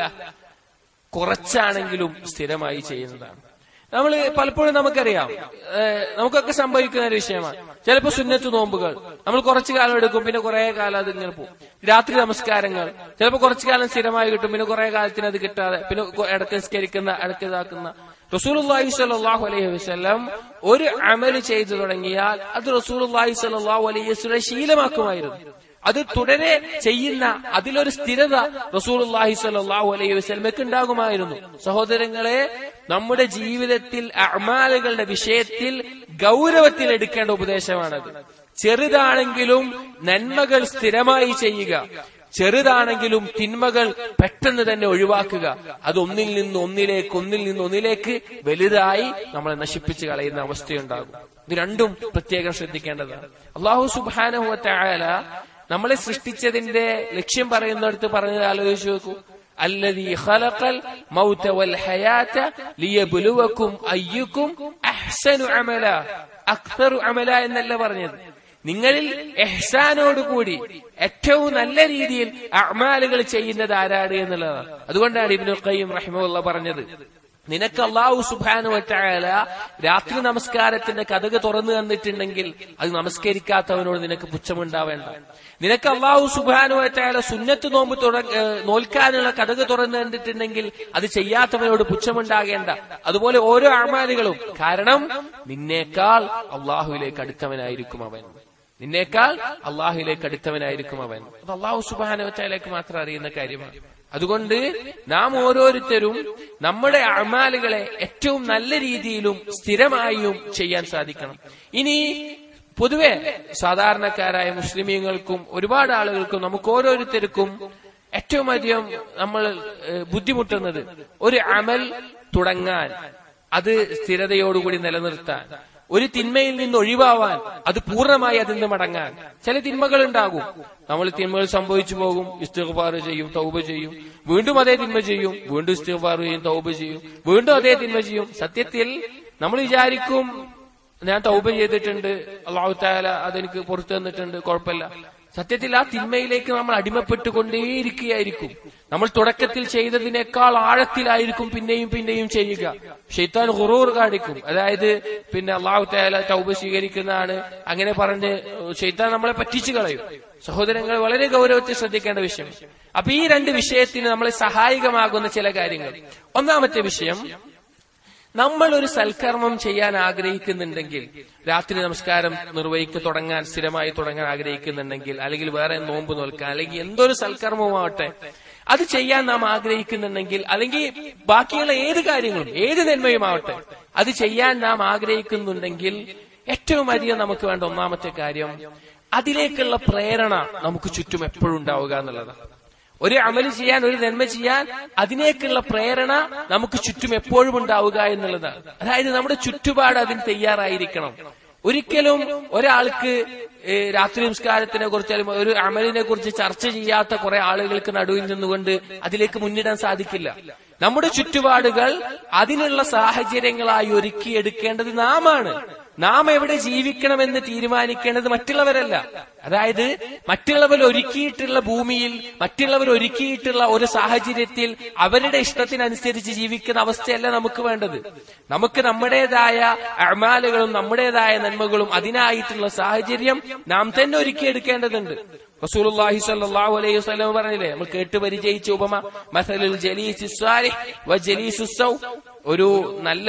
കുറച്ചാണെങ്കിലും സ്ഥിരമായി ചെയ്യുന്നതാണ് നമ്മൾ പലപ്പോഴും നമുക്കറിയാം ഏഹ് നമുക്കൊക്കെ സംഭവിക്കുന്ന ഒരു വിഷയമാണ് ചിലപ്പോ സുന്നത്ത് നോമ്പുകൾ നമ്മൾ കുറച്ചു കാലം എടുക്കും പിന്നെ കുറെ കാലം അത് ഇങ്ങനെ പോകും രാത്രി നമസ്കാരങ്ങൾ ചിലപ്പോൾ കുറച്ചു കാലം സ്ഥിരമായി കിട്ടും പിന്നെ കുറെ കാലത്തിന് അത് കിട്ടാതെ പിന്നെ കൊ- ഇടയ്ക്ക് നിസ്കരിക്കുന്ന ഇടയ്ക്ക് ഇതാക്കുന്ന റസൂലുള്ളാഹി സ്വല്ലല്ലാഹു അലൈഹി വസല്ലം ഒരു അമല് ചെയ്തു തുടങ്ങിയാൽ അത് റസൂലുള്ളാഹി സ്വല്ലല്ലാഹു അലൈഹി വസല്ലം ശീലമാക്കുമായിരുന്നു അത് തുടരെ ചെയ്യുന്ന അതിലൊരു സ്ഥിരത റസൂലുള്ളാഹി സ്വല്ലല്ലാഹു അലൈഹി വസല്ലമയ്ക്ക് ഉണ്ടാകുമായിരുന്നു സഹോദരങ്ങളെ നമ്മുടെ ജീവിതത്തിൽ അമാലുകളുടെ വിഷയത്തിൽ ഗൗരവത്തിൽ എടുക്കേണ്ട ഉപദേശമാണത് ചെറുതാണെങ്കിലും നന്മകൾ സ്ഥിരമായി ചെയ്യുക ചെറുതാണെങ്കിലും തിന്മകൾ പെട്ടെന്ന് തന്നെ ഒഴിവാക്കുക അത് ഒന്നിൽ നിന്ന് ഒന്നിലേക്ക് ഒന്നിൽ നിന്ന് ഒന്നിലേക്ക് വലുതായി നമ്മളെ നശിപ്പിച്ച് കളയുന്ന അവസ്ഥയുണ്ടാകും ഇത് രണ്ടും പ്രത്യേകം ശ്രദ്ധിക്കേണ്ടതാണ് അള്ളാഹു സുബാനഹുല നമ്മളെ സൃഷ്ടിച്ചതിന്റെ ലക്ഷ്യം പറയുന്നിടത്ത് പറഞ്ഞത് ആലോചിച്ച് നോക്കൂ الذي خلق الموت والحياة ليبلوكم أيكم أحسن عملا أكثر عملا എന്നല്ല പറഞ്ഞത് നിങ്ങളിൽ എഹ്സാനോടുകൂടി ഏറ്റവും നല്ല രീതിയിൽ അമാലുകൾ ചെയ്യുന്നത് ആരാണ് എന്നുള്ളതാണ് അതുകൊണ്ടാണ് ഇബ്നുൽ ഖയ്യിം റഹിമുള്ള പറഞ്ഞത് നിനക്ക് അള്ളാഹു സുബാനു വറ്റായാല രാത്രി നമസ്കാരത്തിന്റെ കഥക് തുറന്നു തന്നിട്ടുണ്ടെങ്കിൽ അത് നമസ്കരിക്കാത്തവനോട് നിനക്ക് പുച്ഛമുണ്ടാവേണ്ട നിനക്ക് അള്ളാഹു സുബാനു വറ്റായാല സുന്നത്ത് നോമ്പ് തുട- ഏഹ് നോൽക്കാനുള്ള കഥക് തുറന്നു തന്നിട്ടുണ്ടെങ്കിൽ അത് ചെയ്യാത്തവനോട് പുച്ഛമുണ്ടാകേണ്ട അതുപോലെ ഓരോ അമാലുകളും കാരണം നിന്നേക്കാൾ അള്ളാഹുവിലേക്ക് അടുത്തവനായിരിക്കും അവൻ നിന്നേക്കാൾ അള്ളാഹുവിലേക്ക് അടുത്തവനായിരിക്കും അവൻ അത് അള്ളാഹു സുബാനുവറ്റയിലേക്ക് മാത്രം അറിയുന്ന കാര്യമാണ് അതുകൊണ്ട് നാം ഓരോരുത്തരും നമ്മുടെ അമാലുകളെ ഏറ്റവും നല്ല രീതിയിലും സ്ഥിരമായും ചെയ്യാൻ സാധിക്കണം ഇനി പൊതുവെ സാധാരണക്കാരായ മുസ്ലിമീങ്ങൾക്കും ഒരുപാട് ആളുകൾക്കും നമുക്ക് ഓരോരുത്തർക്കും ഏറ്റവും അധികം നമ്മൾ ഏഹ്, ബുദ്ധിമുട്ടുന്നത് ഒരു അമൽ തുടങ്ങാൻ അത് സ്ഥിരതയോടുകൂടി നിലനിർത്താൻ ഒരു തിന്മയിൽ നിന്ന് ഒഴിവാവാൻ അത് പൂർണ്ണമായി അതിൽ നിന്ന് മടങ്ങാൻ ചില തിന്മകൾ ഉണ്ടാകും നമ്മൾ തിന്മകൾ സംഭവിച്ചു പോകും ഇസ്തിഗ്ഫാർ ചെയ്യും തൗബ ചെയ്യും വീണ്ടും അതേ തിന്മ ചെയ്യും വീണ്ടും ഇസ്തിഗ്ഫാർ ചെയ്യും തൗബ ചെയ്യും വീണ്ടും അതേ തിന്മ ചെയ്യും സത്യത്തിൽ നമ്മൾ വിചാരിക്കും ഞാൻ തൗബ ചെയ്തിട്ടുണ്ട് അള്ളാഹു താല അതെനിക്ക് പുറത്തു തന്നിട്ടുണ്ട് കുഴപ്പമില്ല സത്യത്തിൽ ആ തിന്മയിലേക്ക് നമ്മൾ അടിമപ്പെട്ടുകൊണ്ടേയിരിക്കുകയായിരിക്കും നമ്മൾ തുടക്കത്തിൽ ചെയ്തതിനേക്കാൾ ആഴത്തിലായിരിക്കും പിന്നെയും പിന്നെയും ചെയ്യുക ഷെയ്ത്താൻ ഹുറൂർ കാണിക്കും അതായത് പിന്നെ അള്ളാഹു താല തൗബ സ്വീകരിക്കുന്നതാണ് അങ്ങനെ പറഞ്ഞ് ഷെയ്ത്താൻ നമ്മളെ പറ്റിച്ചു കളയും സഹോദരങ്ങൾ വളരെ ഗൗരവത്തിൽ ശ്രദ്ധിക്കേണ്ട വിഷയം അപ്പൊ ഈ രണ്ട് വിഷയത്തിന് നമ്മളെ സഹായകമാകുന്ന ചില കാര്യങ്ങൾ ഒന്നാമത്തെ വിഷയം നമ്മൾ ഒരു സൽക്കർമ്മം ചെയ്യാൻ ആഗ്രഹിക്കുന്നുണ്ടെങ്കിൽ രാത്രി നമസ്കാരം നിർവഹിക്ക് തുടങ്ങാൻ സ്ഥിരമായി തുടങ്ങാൻ ആഗ്രഹിക്കുന്നുണ്ടെങ്കിൽ അല്ലെങ്കിൽ വേറെ നോമ്പ് നോൽക്കാൻ അല്ലെങ്കിൽ എന്തൊരു സൽക്കർമ്മമാവട്ടെ അത് ചെയ്യാൻ നാം ആഗ്രഹിക്കുന്നുണ്ടെങ്കിൽ അല്ലെങ്കിൽ ബാക്കിയുള്ള ഏത് കാര്യങ്ങളും ഏത് നന്മയുമാവട്ടെ അത് ചെയ്യാൻ നാം ആഗ്രഹിക്കുന്നുണ്ടെങ്കിൽ ഏറ്റവും അധികം നമുക്ക് വേണ്ട ഒന്നാമത്തെ കാര്യം അതിലേക്കുള്ള പ്രേരണ നമുക്ക് ചുറ്റും എപ്പോഴും ഉണ്ടാവുക എന്നുള്ളതാണ് ഒരു അമല് ചെയ്യാൻ ഒരു നന്മ ചെയ്യാൻ അതിനേക്കുള്ള പ്രേരണ നമുക്ക് ചുറ്റും എപ്പോഴും ഉണ്ടാവുക എന്നുള്ളതാണ് അതായത് നമ്മുടെ ചുറ്റുപാട് അതിന് തയ്യാറായിരിക്കണം ഒരിക്കലും ഒരാൾക്ക് ഏ, രാത്രി നമസ്കാരത്തിനെ കുറിച്ച് അല്ലെങ്കിൽ ഒരു അമലിനെ കുറിച്ച് ചർച്ച ചെയ്യാത്ത കുറെ ആളുകൾക്ക് നടുവിൽ നിന്നുകൊണ്ട് അതിലേക്ക് മുന്നിടാൻ സാധിക്കില്ല നമ്മുടെ ചുറ്റുപാടുകൾ അതിനുള്ള സാഹചര്യങ്ങളായി ഒരുക്കിയെടുക്കേണ്ടത് നാമാണ് നാം എവിടെ ജീവിക്കണമെന്ന് തീരുമാനിക്കേണ്ടത് മറ്റുള്ളവരല്ല അതായത് മറ്റുള്ളവർ ഒരുക്കിയിട്ടുള്ള ഭൂമിയിൽ മറ്റുള്ളവർ ഒരുക്കിയിട്ടുള്ള ഒരു സാഹചര്യത്തിൽ അവരുടെ ഇഷ്ടത്തിനനുസരിച്ച് ജീവിക്കുന്ന അവസ്ഥയല്ല നമുക്ക് വേണ്ടത് നമുക്ക് നമ്മുടേതായ അമാലുകളും നമ്മുടേതായ നന്മകളും അതിനായിട്ടുള്ള സാഹചര്യം നാം തന്നെ ഒരുക്കിയെടുക്കേണ്ടതുണ്ട് റസൂലുള്ളാഹി സ്വല്ലല്ലാഹു അലൈഹി വസല്ലം പറഞ്ഞില്ലേ നമ്മൾ കേട്ട് പരിചയിച്ച ഉപമ മസലുൽ ജലീസി സ്വാലിഹ് വ ജലീസു സൗ ഒരു നല്ല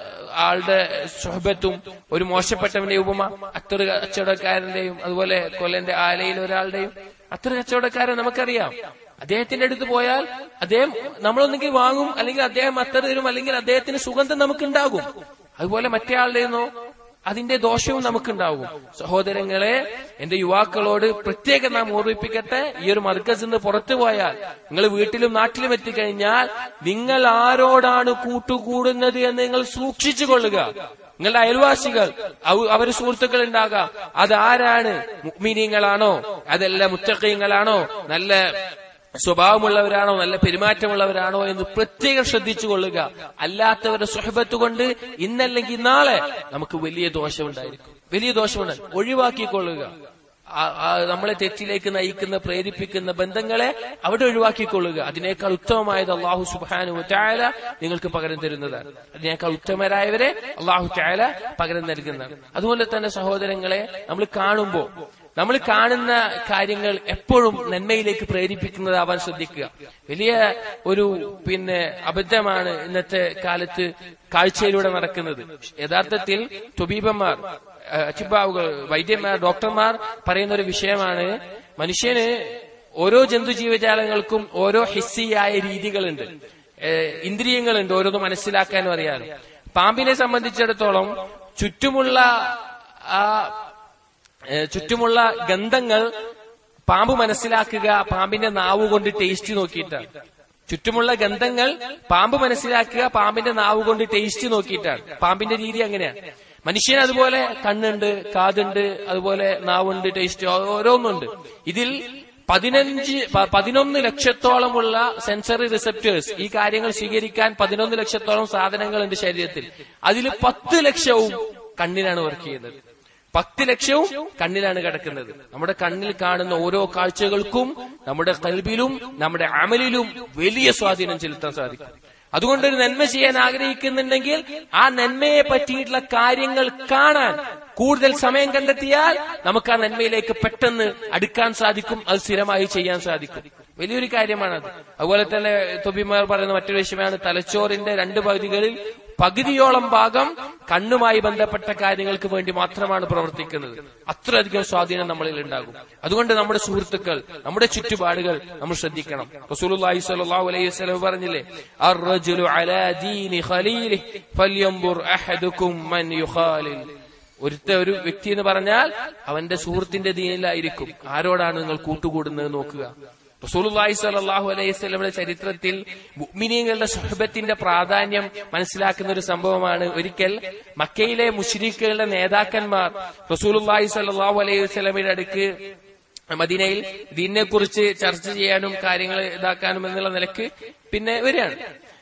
ആളുടെ സുഹബത്തും ഒരു മോശപ്പെട്ടവന്റെ ഉപമ അത്തറ് കച്ചവടക്കാരന്റെയും അതുപോലെ കൊല്ലന്റെ ആലയിൽ ഒരാളുടെയും അത്തറ് കച്ചവടക്കാരൻ നമുക്കറിയാം അദ്ദേഹത്തിന്റെ അടുത്ത് പോയാൽ അദ്ദേഹം നമ്മളൊന്നെങ്കിൽ വാങ്ങും അല്ലെങ്കിൽ അദ്ദേഹം അത്തറ് തരും അല്ലെങ്കിൽ അദ്ദേഹത്തിന് സുഗന്ധം നമുക്കുണ്ടാകും അതുപോലെ മറ്റേ ആളുടെയെന്നോ അതിന്റെ ദോഷവും നമുക്കുണ്ടാവും സഹോദരങ്ങളെ എന്റെ യുവാക്കളോട് പ്രത്യേകം നാം ഓർമ്മിപ്പിക്കട്ടെ ഈ ഒരു മർക്കസിൽ നിന്ന് പുറത്തു പോയാൽ നിങ്ങൾ വീട്ടിലും നാട്ടിലും എത്തിക്കഴിഞ്ഞാൽ നിങ്ങൾ ആരോടാണ് കൂട്ടുകൂടുന്നത് എന്ന് നിങ്ങൾ സൂക്ഷിച്ചു കൊള്ളുക നിങ്ങളുടെ അയൽവാസികൾ അവ- അവര് സുഹൃത്തുക്കൾ ഉണ്ടാകാം അതാരാണ് മുഗ്മിനീങ്ങളാണോ അതല്ല മുത്തക്കീങ്ങളാണോ നല്ല സ്വഭാവമുള്ളവരാണോ നല്ല പെരുമാറ്റമുള്ളവരാണോ എന്ന് പ്രത്യേകം ശ്രദ്ധിച്ചു കൊള്ളുക അല്ലാത്തവരുടെ സുഹബത്ത് കൊണ്ട് ഇന്നല്ലെങ്കിൽ നാളെ നമുക്ക് വലിയ ദോഷമുണ്ടായിരിക്കും വലിയ ദോഷമുണ്ടായി ഒഴിവാക്കിക്കൊള്ളുക ആ- ആ നമ്മളെ തെറ്റിലേക്ക് നയിക്കുന്ന പ്രേരിപ്പിക്കുന്ന ബന്ധങ്ങളെ അവിടെ ഒഴിവാക്കിക്കൊള്ളുക അതിനേക്കാൾ ഉത്തമമായത് അള്ളാഹു സുബാനു ചായാല നിങ്ങൾക്ക് പകരം തരുന്നതാണ് അതിനേക്കാൾ ഉത്തമരായവരെ അള്ളാഹു ചായാല പകരം നൽകുന്നതാണ് അതുപോലെ തന്നെ സഹോദരങ്ങളെ നമ്മൾ കാണുമ്പോൾ നമ്മൾ കാണുന്ന കാര്യങ്ങൾ എപ്പോഴും നന്മയിലേക്ക് പ്രേരിപ്പിക്കുന്നതാവാൻ ശ്രദ്ധിക്കുക വലിയ ഒരു പിന്നെ അബദ്ധമാണ് ഇന്നത്തെ കാലത്ത് കാഴ്ചയിലൂടെ നടക്കുന്നത് യഥാർത്ഥത്തിൽ തൊബീബന്മാർ അച്ചിബാവുകൾ വൈദ്യന്മാർ ഡോക്ടർമാർ പറയുന്ന ഒരു വിഷയമാണ് മനുഷ്യന് ഓരോ ജന്തുജീവജാലങ്ങൾക്കും ഓരോ ഹിസ്സിയായ രീതികളുണ്ട് ഏഹ് ഇന്ദ്രിയങ്ങളുണ്ട് ഓരോന്ന് മനസ്സിലാക്കാനും അറിയാനും പാമ്പിനെ സംബന്ധിച്ചിടത്തോളം ചുറ്റുമുള്ള ആ ഏഹ് ചുറ്റുമുള്ള ഗന്ധങ്ങൾ പാമ്പ് മനസ്സിലാക്കുക പാമ്പിന്റെ നാവ് കൊണ്ട് ടേസ്റ്റ് നോക്കിയിട്ടാണ് ചുറ്റുമുള്ള ഗന്ധങ്ങൾ പാമ്പ് മനസ്സിലാക്കുക പാമ്പിന്റെ നാവ് കൊണ്ട് ടേസ്റ്റ് നോക്കിയിട്ടാണ് പാമ്പിന്റെ രീതി അങ്ങനെയാണ് മനുഷ്യൻ അതുപോലെ കണ്ണുണ്ട് കാതുണ്ട് അതുപോലെ നാവുണ്ട് ടേസ്റ്റ് ഓരോന്നുണ്ട് ഇതിൽ പതിനഞ്ച് പ- പതിനൊന്ന് ലക്ഷത്തോളമുള്ള സെൻസറി റിസപ്റ്റേഴ്സ് ഈ കാര്യങ്ങൾ സ്വീകരിക്കാൻ പതിനൊന്ന് ലക്ഷത്തോളം സാധനങ്ങളുണ്ട് ശരീരത്തിൽ അതിൽ പത്ത് ലക്ഷവും കണ്ണിനാണ് വർക്ക് ചെയ്യുന്നത് പത്ത് ലക്ഷവും കണ്ണിലാണ് കിടക്കുന്നത് നമ്മുടെ കണ്ണിൽ കാണുന്ന ഓരോ കാഴ്ചകൾക്കും നമ്മുടെ കൽബിലും നമ്മുടെ അമലിലും വലിയ സ്വാധീനം ചെലുത്താൻ സാധിക്കും അതുകൊണ്ട് ഒരു നന്മ ചെയ്യാൻ ആഗ്രഹിക്കുന്നുണ്ടെങ്കിൽ ആ നന്മയെ പറ്റിയിട്ടുള്ള കാര്യങ്ങൾ കാണാൻ കൂടുതൽ സമയം കണ്ടെത്തിയാൽ നമുക്ക് ആ നന്മയിലേക്ക് പെട്ടെന്ന് അടുക്കാൻ സാധിക്കും അത് സ്ഥിരമായി ചെയ്യാൻ സാധിക്കും വലിയൊരു കാര്യമാണത് അതുപോലെ തന്നെ തൊബിമാർ പറയുന്ന മറ്റൊരു വിഷയമാണ് തലച്ചോറിന്റെ രണ്ട് പകുതികളിൽ പകുതിയോളം ഭാഗം കണ്ണുമായി ബന്ധപ്പെട്ട കാര്യങ്ങൾക്ക് വേണ്ടി മാത്രമാണ് പ്രവർത്തിക്കുന്നത് അത്രയധികം സ്വാധീനം നമ്മളിൽ ഉണ്ടാകും അതുകൊണ്ട് നമ്മുടെ സുഹൃത്തുക്കൾ നമ്മുടെ ചുറ്റുപാടുകൾ നമ്മൾ ശ്രദ്ധിക്കണം റസൂലുള്ളാഹി സ്വല്ലല്ലാഹു അലൈഹി വസല്ലം പറഞ്ഞില്ലേ അർറജുലു അലാ ദീനി ഖലീലിഹി ഫൽയൻദുർ അഹദുക്കും മൻ യുഖാലിൽ ഒരുത്ത ഒരു വ്യക്തി എന്ന് പറഞ്ഞാൽ അവന്റെ സുഹൃത്തിന്റെ ദീനിലായിരിക്കും ആരോടാണ് നിങ്ങൾ കൂട്ടുകൂടുന്നത് നോക്കുക റസൂലുള്ളാഹി സ്വല്ലല്ലാഹു അലൈഹി വസല്ലമയുടെ ചരിത്രത്തിൽ മുഅ്മിനീങ്ങളുടെ സുഹബത്തിന്റെ പ്രാധാന്യം മനസ്സിലാക്കുന്ന ഒരു സംഭവമാണ് ഒരിക്കൽ മക്കയിലെ മുശ്രിക്കുകളുടെ നേതാക്കന്മാർ റസൂലുള്ളാഹി സ്വല്ലല്ലാഹു അലൈഹി വസല്ലമയുടെ അടുക്ക് മദീനയിൽ ദീനിനെ കുറിച്ച് ചർച്ച ചെയ്യാനും കാര്യങ്ങൾ ഇതാക്കാനും എന്നുള്ള നിലക്ക് പിന്നെ വരികയാണ്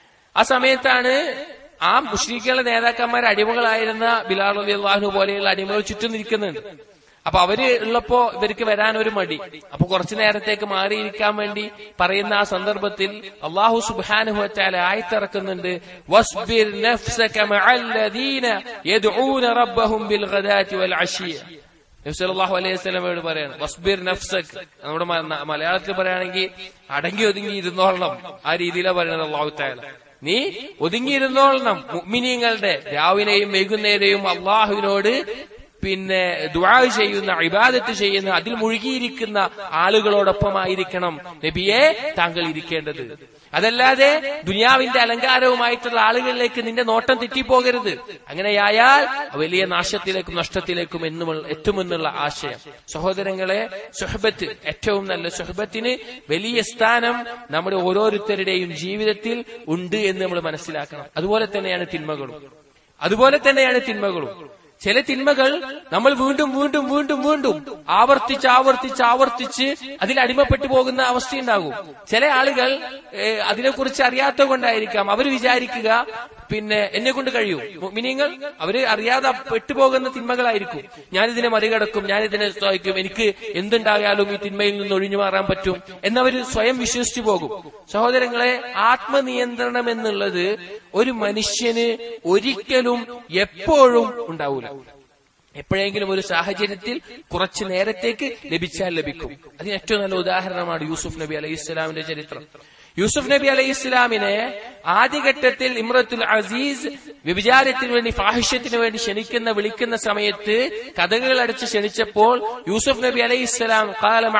ആ സമയത്താണ് ആ മുസ്ലിക്കുകളുടെ നേതാക്കന്മാർ അടിമകളായിരുന്ന ബിലാൽ അലി അള്ളാഹു പോലെയുള്ള അടിമകൾ ചുറ്റും നിൽക്കുന്നുണ്ട് അപ്പൊ അവര് ഉള്ളപ്പോ ഇവർക്ക് വരാൻ ഒരു മടി അപ്പൊ കുറച്ചു നേരത്തേക്ക് മാറിയിരിക്കാൻ വേണ്ടി പറയുന്ന ആ സന്ദർഭത്തിൽ അള്ളാഹു സുബാനുഹത്താല ആയിത്തിറക്കുന്നുണ്ട് വസ്ബിർ നഫ്സക മഅല്ലദീന യദ്ഊന റബ്ബഹും ബിൽ ഗദാതി വൽ അശിയ നബ്സലാഹു അലൈഹി സ്വലമയോട് പറയാണ് വസ്ബിർ നഫ്സക് നമ്മുടെ മ- മലയാളത്തിൽ പറയുകയാണെങ്കിൽ അടങ്ങി ഒതുങ്ങി ഇരുന്നോളണം ആ രീതിയിലാണ് പറയുന്നത് അള്ളാഹു താല നീ ഒതുങ്ങിയിരുന്നോളണം മുഅ്മിനീങ്ങളുടെ രാവിലെയും വൈകുന്നേരവും അള്ളാഹുവിനോട് പിന്നെ ദുആ ചെയ്യുന്ന ഇബാദത്ത് ചെയ്യുന്ന അതിൽ മുഴുകിയിരിക്കുന്ന ആളുകളോടൊപ്പമായിരിക്കണം നബിയെ താങ്കൾ ഇരിക്കേണ്ടത് അതല്ലാതെ ദുനിയാവിന്റെ അലങ്കാരവുമായിട്ടുള്ള ആളുകളിലേക്ക് നിന്റെ നോട്ടം തെറ്റിപ്പോകരുത് അങ്ങനെയായാൽ വലിയ നാശത്തിലേക്കും നഷ്ടത്തിലേക്കും എന്നും എത്തുമെന്നുള്ള ആശയം സഹോദരങ്ങളെ സുഹബത്ത് ഏറ്റവും നല്ല സുഹബത്തിന് വലിയ സ്ഥാനം നമ്മുടെ ഓരോരുത്തരുടെയും ജീവിതത്തിൽ ഉണ്ട് എന്ന് നമ്മൾ മനസ്സിലാക്കണം അതുപോലെ തന്നെയാണ് തിന്മകളും അതുപോലെ തന്നെയാണ് തിന്മകളും ചില തിന്മകൾ നമ്മൾ വീണ്ടും വീണ്ടും വീണ്ടും വീണ്ടും ആവർത്തിച്ച് ആവർത്തിച്ച് ആവർത്തിച്ച് അതിൽ അടിമപ്പെട്ടു പോകുന്ന അവസ്ഥയുണ്ടാകും ചില ആളുകൾ ഏഹ്, അതിനെക്കുറിച്ച് അറിയാത്ത കൊണ്ടായിരിക്കാം അവർ വിചാരിക്കുക പിന്നെ എന്നെ കൊണ്ട് കഴിയും മിനിങ്ങൾ അവര് അറിയാതെ പെട്ടുപോകുന്ന തിന്മകളായിരിക്കും ഞാനിതിനെ മറികടക്കും ഞാനിതിനെ സഹായിക്കും എനിക്ക് എന്തുണ്ടായാലും ഈ തിന്മയിൽ നിന്ന് ഒഴിഞ്ഞു മാറാൻ പറ്റും എന്നവര് സ്വയം വിശ്വസിച്ചു പോകും സഹോദരങ്ങളെ ആത്മനിയന്ത്രണം എന്നുള്ളത് ഒരു മനുഷ്യന് ഒരിക്കലും എപ്പോഴും ഉണ്ടാവൂല എപ്പോഴെങ്കിലും ഒരു സാഹചര്യത്തിൽ കുറച്ചു നേരത്തേക്ക് ലഭിച്ചാൽ ലഭിക്കും അതിന് ഏറ്റവും നല്ല ഉദാഹരണമാണ് യൂസുഫ് നബി അലൈഹി ഇസ്ലാമിന്റെ ചരിത്രം യൂസുഫ് നബി അലൈഹി ഇസ്ലാമിനെ ആദ്യഘട്ടത്തിൽ ഇമ്രത്തുൽ അസീസ് വ്യഭിചാരത്തിന് വേണ്ടി ഫാഹിഷ്യത്തിന് വേണ്ടി ക്ഷണിക്കുന്ന വിളിക്കുന്ന സമയത്ത് കഥകൾ അടച്ച് ക്ഷണിച്ചപ്പോൾ യൂസുഫ് നബി അലൈഹി ഇസ്ലാം കാലം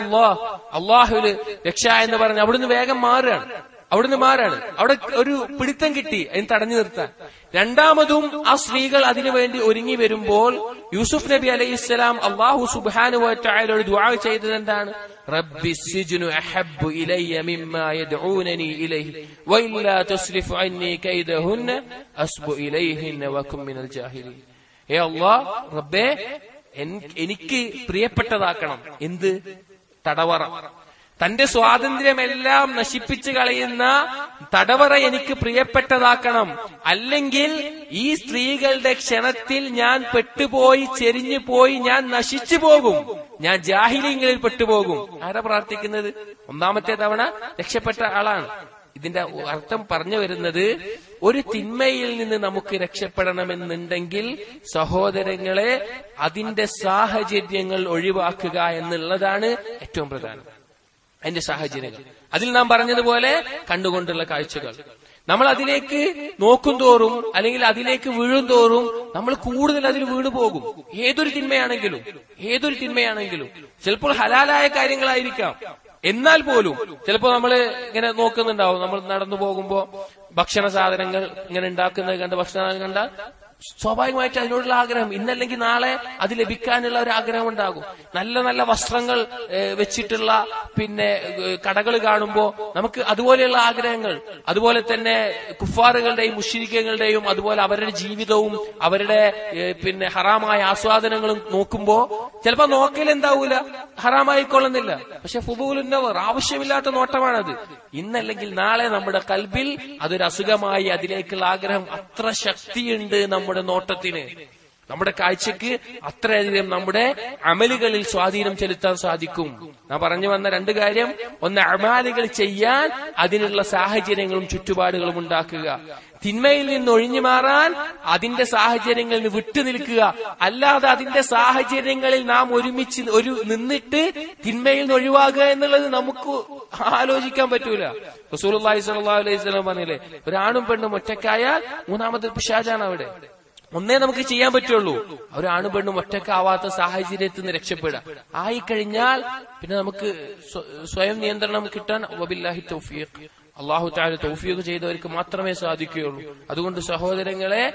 അള്ളാഹുല് രക്ഷ എന്ന് പറഞ്ഞ് അവിടുന്ന് വേഗം മാറുകയാണ് അവിടുന്ന് മാറാണ് അവിടെ ഒരു പിടുത്തം കിട്ടി അതിന് തടഞ്ഞു നിർത്താൻ രണ്ടാമതും ആ സ്ത്രീകൾ അതിനുവേണ്ടി ഒരുങ്ങി വരുമ്പോൾ യൂസുഫ് നബി അലൈഹി ഇസ്ലാം അള്ളാഹു സുബാനുവായോട് ദുആ ചെയ്തത് എന്താണ് റബ്ബി സിജ്നു അഹബ്ബു ഇലയ്യ മിമ്മാ യദ്ഊനനി ഇലൈഹി വഇല്ലാ തുസ്രിഫ് അന്നി കൈദഹുന്ന അസ്ബു ഇലൈഹിന്ന വകും മിനൽ ജാഹിലീൻ ഏ അല്ലാഹ് റബ്ബേ എൻ- എനിക്ക് പ്രിയപ്പെട്ടതാക്കണം എന്ത് തടവറ തന്റെ സ്വാതന്ത്ര്യമെല്ലാം നശിപ്പിച്ചു കളയുന്ന തടവറ എനിക്ക് പ്രിയപ്പെട്ടതാക്കണം അല്ലെങ്കിൽ ഈ സ്ത്രീകളുടെ ക്ഷണത്തിൽ ഞാൻ പെട്ടുപോയി ചെരിഞ്ഞു പോയി ഞാൻ നശിച്ചു പോകും ഞാൻ ജാഹിലിങ്ങളിൽ പെട്ടുപോകും ആരാ പ്രാർത്ഥിക്കുന്നത് ഒന്നാമത്തെ തവണ രക്ഷപ്പെട്ട ആളാണ് ഇതിന്റെ അർത്ഥം പറഞ്ഞു വരുന്നത് ഒരു തിന്മയിൽ നിന്ന് നമുക്ക് രക്ഷപ്പെടണമെന്നുണ്ടെങ്കിൽ സഹോദരങ്ങളെ അതിന്റെ സാഹചര്യങ്ങൾ ഒഴിവാക്കുക എന്നുള്ളതാണ് ഏറ്റവും പ്രധാനം അതിന്റെ സാഹചര്യങ്ങൾ അതിൽ നാം പറഞ്ഞതുപോലെ കണ്ടുകൊണ്ടുള്ള കാഴ്ചകൾ നമ്മൾ അതിലേക്ക് നോക്കും തോറും അല്ലെങ്കിൽ അതിലേക്ക് വീഴും തോറും നമ്മൾ കൂടുതൽ അതിൽ വീണു പോകും ഏതൊരു തിന്മയാണെങ്കിലും ഏതൊരു തിന്മയാണെങ്കിലും ചിലപ്പോൾ ഹലാലായ കാര്യങ്ങളായിരിക്കാം എന്നാൽ പോലും ചിലപ്പോൾ നമ്മൾ ഇങ്ങനെ നോക്കുന്നുണ്ടാവും നമ്മൾ നടന്നു പോകുമ്പോ ഭക്ഷണ സാധനങ്ങൾ ഇങ്ങനെ ഉണ്ടാക്കുന്നത് കണ്ട് ഭക്ഷണ സാധനം കണ്ടാൽ സ്വാഭാവികമായിട്ട് അതിനോടുള്ള ആഗ്രഹം ഇന്നല്ലെങ്കിൽ നാളെ അത് ലഭിക്കാനുള്ള ഒരു ആഗ്രഹം ഉണ്ടാകും നല്ല നല്ല വസ്ത്രങ്ങൾ ഏഹ്, വെച്ചിട്ടുള്ള പിന്നെ കടകൾ കാണുമ്പോൾ നമുക്ക് അതുപോലെയുള്ള ആഗ്രഹങ്ങൾ അതുപോലെ തന്നെ കുഫാറുകളുടെയും മുഷിരിക്കങ്ങളുടെയും അതുപോലെ അവരുടെ ജീവിതവും അവരുടെ ഏഹ്, പിന്നെ ഹറാമായ ആസ്വാദനങ്ങളും നോക്കുമ്പോ ചിലപ്പോ നോക്കൽ എന്താവൂല ഹറാമായിക്കൊള്ളുന്നില്ല പക്ഷെ ഫുബൂലുന്നവർ ആവശ്യമില്ലാത്ത നോട്ടമാണത് ഇന്നല്ലെങ്കിൽ നാളെ നമ്മുടെ കൽബിൽ അതൊരു അസുഖമായി അതിലേക്കുള്ള ആഗ്രഹം അത്ര ശക്തിയുണ്ട് നമ്മുടെ നോട്ടത്തിന് നമ്മുടെ കാഴ്ചക്ക് അത്രയധികം നമ്മുടെ അമലുകളിൽ സ്വാധീനം ചെലുത്താൻ സാധിക്കും ഞാൻ പറഞ്ഞു വന്ന രണ്ട് കാര്യം ഒന്ന് അമാലുകൾ ചെയ്യാൻ അതിനുള്ള സാഹചര്യങ്ങളും ചുറ്റുപാടുകളും ഉണ്ടാക്കുക തിന്മയിൽ നിന്ന് ഒഴിഞ്ഞു മാറാൻ അതിന്റെ സാഹചര്യങ്ങളിൽ നിന്ന് വിട്ടു നിൽക്കുക അല്ലാതെ അതിന്റെ സാഹചര്യങ്ങളിൽ നാം ഒരുമിച്ച് ഒരു നിന്നിട്ട് തിന്മയിൽ നിന്ന് ഒഴിവാകുക എന്നുള്ളത് നമുക്ക് ആലോചിക്കാൻ പറ്റൂല റസൂലുള്ളാഹി സ്വല്ലല്ലാഹു അലൈഹി വസല്ലം പറഞ്ഞില്ലേ ഒരാണും പെണ്ണും ഒറ്റക്കായാൽ മൂന്നാമത്തെ പിശാചാണ് അവിടെ ഒന്നേ നമുക്ക് ചെയ്യാൻ പറ്റുള്ളൂ ഒരാണും പെണ്ണും ഒറ്റക്കാവാത്ത സാഹചര്യത്തിൽ നിന്ന് രക്ഷപ്പെടുക ആയിക്കഴിഞ്ഞാൽ പിന്നെ നമുക്ക് സ്വ- സ്വയം നിയന്ത്രണം കിട്ടാൻ വബില്ലാഹി തൗഫീഖ് അള്ളാഹു താല തൗഫീഖ് ചെയ്തവർക്ക് മാത്രമേ സാധിക്കുകയുള്ളൂ അതുകൊണ്ട് സഹോദരങ്ങളെ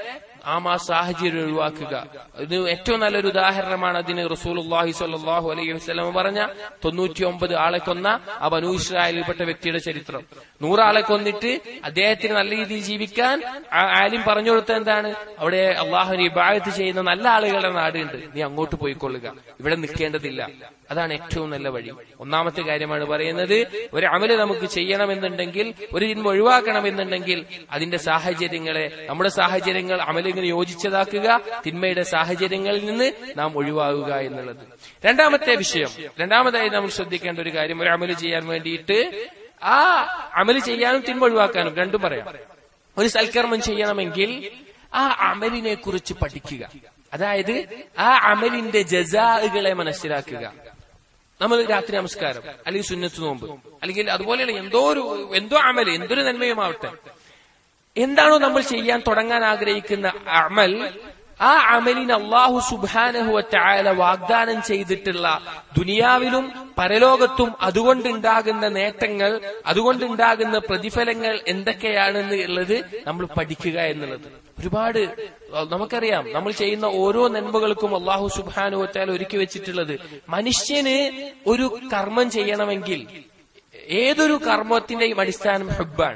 നാം ആ സാഹചര്യം ഒഴിവാക്കുക ഇത് ഏറ്റവും നല്ലൊരു ഉദാഹരണമാണ് അതിന് റസൂലുള്ളാഹി സ്വല്ലല്ലാഹു അലൈഹി വസല്ലം പറഞ്ഞ തൊണ്ണൂറ്റി ഒമ്പത് ആളെ കൊന്ന ആ ബനൂ ഇസ്രായേലിൽപ്പെട്ട വ്യക്തിയുടെ ചരിത്രം നൂറാളെ കൊന്നിട്ട് അദ്ദേഹത്തിന് നല്ല രീതിയിൽ ജീവിക്കാൻ ആ ആലിം പറഞ്ഞു കൊടുത്ത എന്താണ് അവിടെ അള്ളാഹുവിനെ ഇബായത്ത് ചെയ്യുന്ന നല്ല ആളുകളുടെ നാടുണ്ട് നീ അങ്ങോട്ട് പോയിക്കൊള്ളുക ഇവിടെ നിൽക്കേണ്ടതില്ല അതാണ് ഏറ്റവും നല്ല വഴി ഒന്നാമത്തെ കാര്യമാണ് പറയുന്നത് ഒരു അമല് നമുക്ക് ചെയ്യണമെന്നുണ്ടെങ്കിൽ ഒരു ജന്മം ഒഴിവാക്കണമെന്നുണ്ടെങ്കിൽ അതിന്റെ സാഹചര്യങ്ങളെ നമ്മുടെ സാഹചര്യങ്ങൾ അമലിങ്ങനെ യോജിച്ചതാക്കുക തിന്മയുടെ സാഹചര്യങ്ങളിൽ നിന്ന് നാം ഒഴിവാകുക എന്നുള്ളത് രണ്ടാമത്തെ വിഷയം രണ്ടാമതായി നമ്മൾ ശ്രദ്ധിക്കേണ്ട ഒരു കാര്യം ഒരു അമല് ചെയ്യാൻ വേണ്ടിയിട്ട് ആ അമല് ചെയ്യാനും തിന്മ ഒഴിവാക്കാനും രണ്ടും പറയാം ഒരു സൽക്കർമ്മം ചെയ്യണമെങ്കിൽ ആ അമലിനെ കുറിച്ച് പഠിക്കുക അതായത് ആ അമലിന്റെ ജസാകളെ മനസ്സിലാക്കുക നമ്മൾ രാത്രി നമസ്കാരം അല്ലെങ്കിൽ സുന്നത്ത് നോമ്പ് അല്ലെങ്കിൽ അതുപോലെയുള്ള എന്തോ ഒരു എന്തോ അമൽ എന്തൊരു നന്മയുമാവട്ടെ എന്താണോ നമ്മൾ ചെയ്യാൻ തുടങ്ങാൻ ആഗ്രഹിക്കുന്ന അമൽ ആ അമലിന് അള്ളാഹു സുബാനഹുവറ്റായ വാഗ്ദാനം ചെയ്തിട്ടുള്ള ദുനിയാവിലും പരലോകത്തും അതുകൊണ്ടുണ്ടാകുന്ന നേട്ടങ്ങൾ അതുകൊണ്ടുണ്ടാകുന്ന പ്രതിഫലങ്ങൾ എന്തൊക്കെയാണെന്ന് ഉള്ളത് നമ്മൾ പഠിക്കുക എന്നുള്ളത് ഒരുപാട് നമുക്കറിയാം നമ്മൾ ചെയ്യുന്ന ഓരോ നന്മകൾക്കും അള്ളാഹു സുബാനു വറ്റാൽ ഒരുക്കി വെച്ചിട്ടുള്ളത് മനുഷ്യന് ഒരു കർമ്മം ചെയ്യണമെങ്കിൽ ഏതൊരു കർമ്മത്തിന്റെയും അടിസ്ഥാനം ഹബ്ബാണ്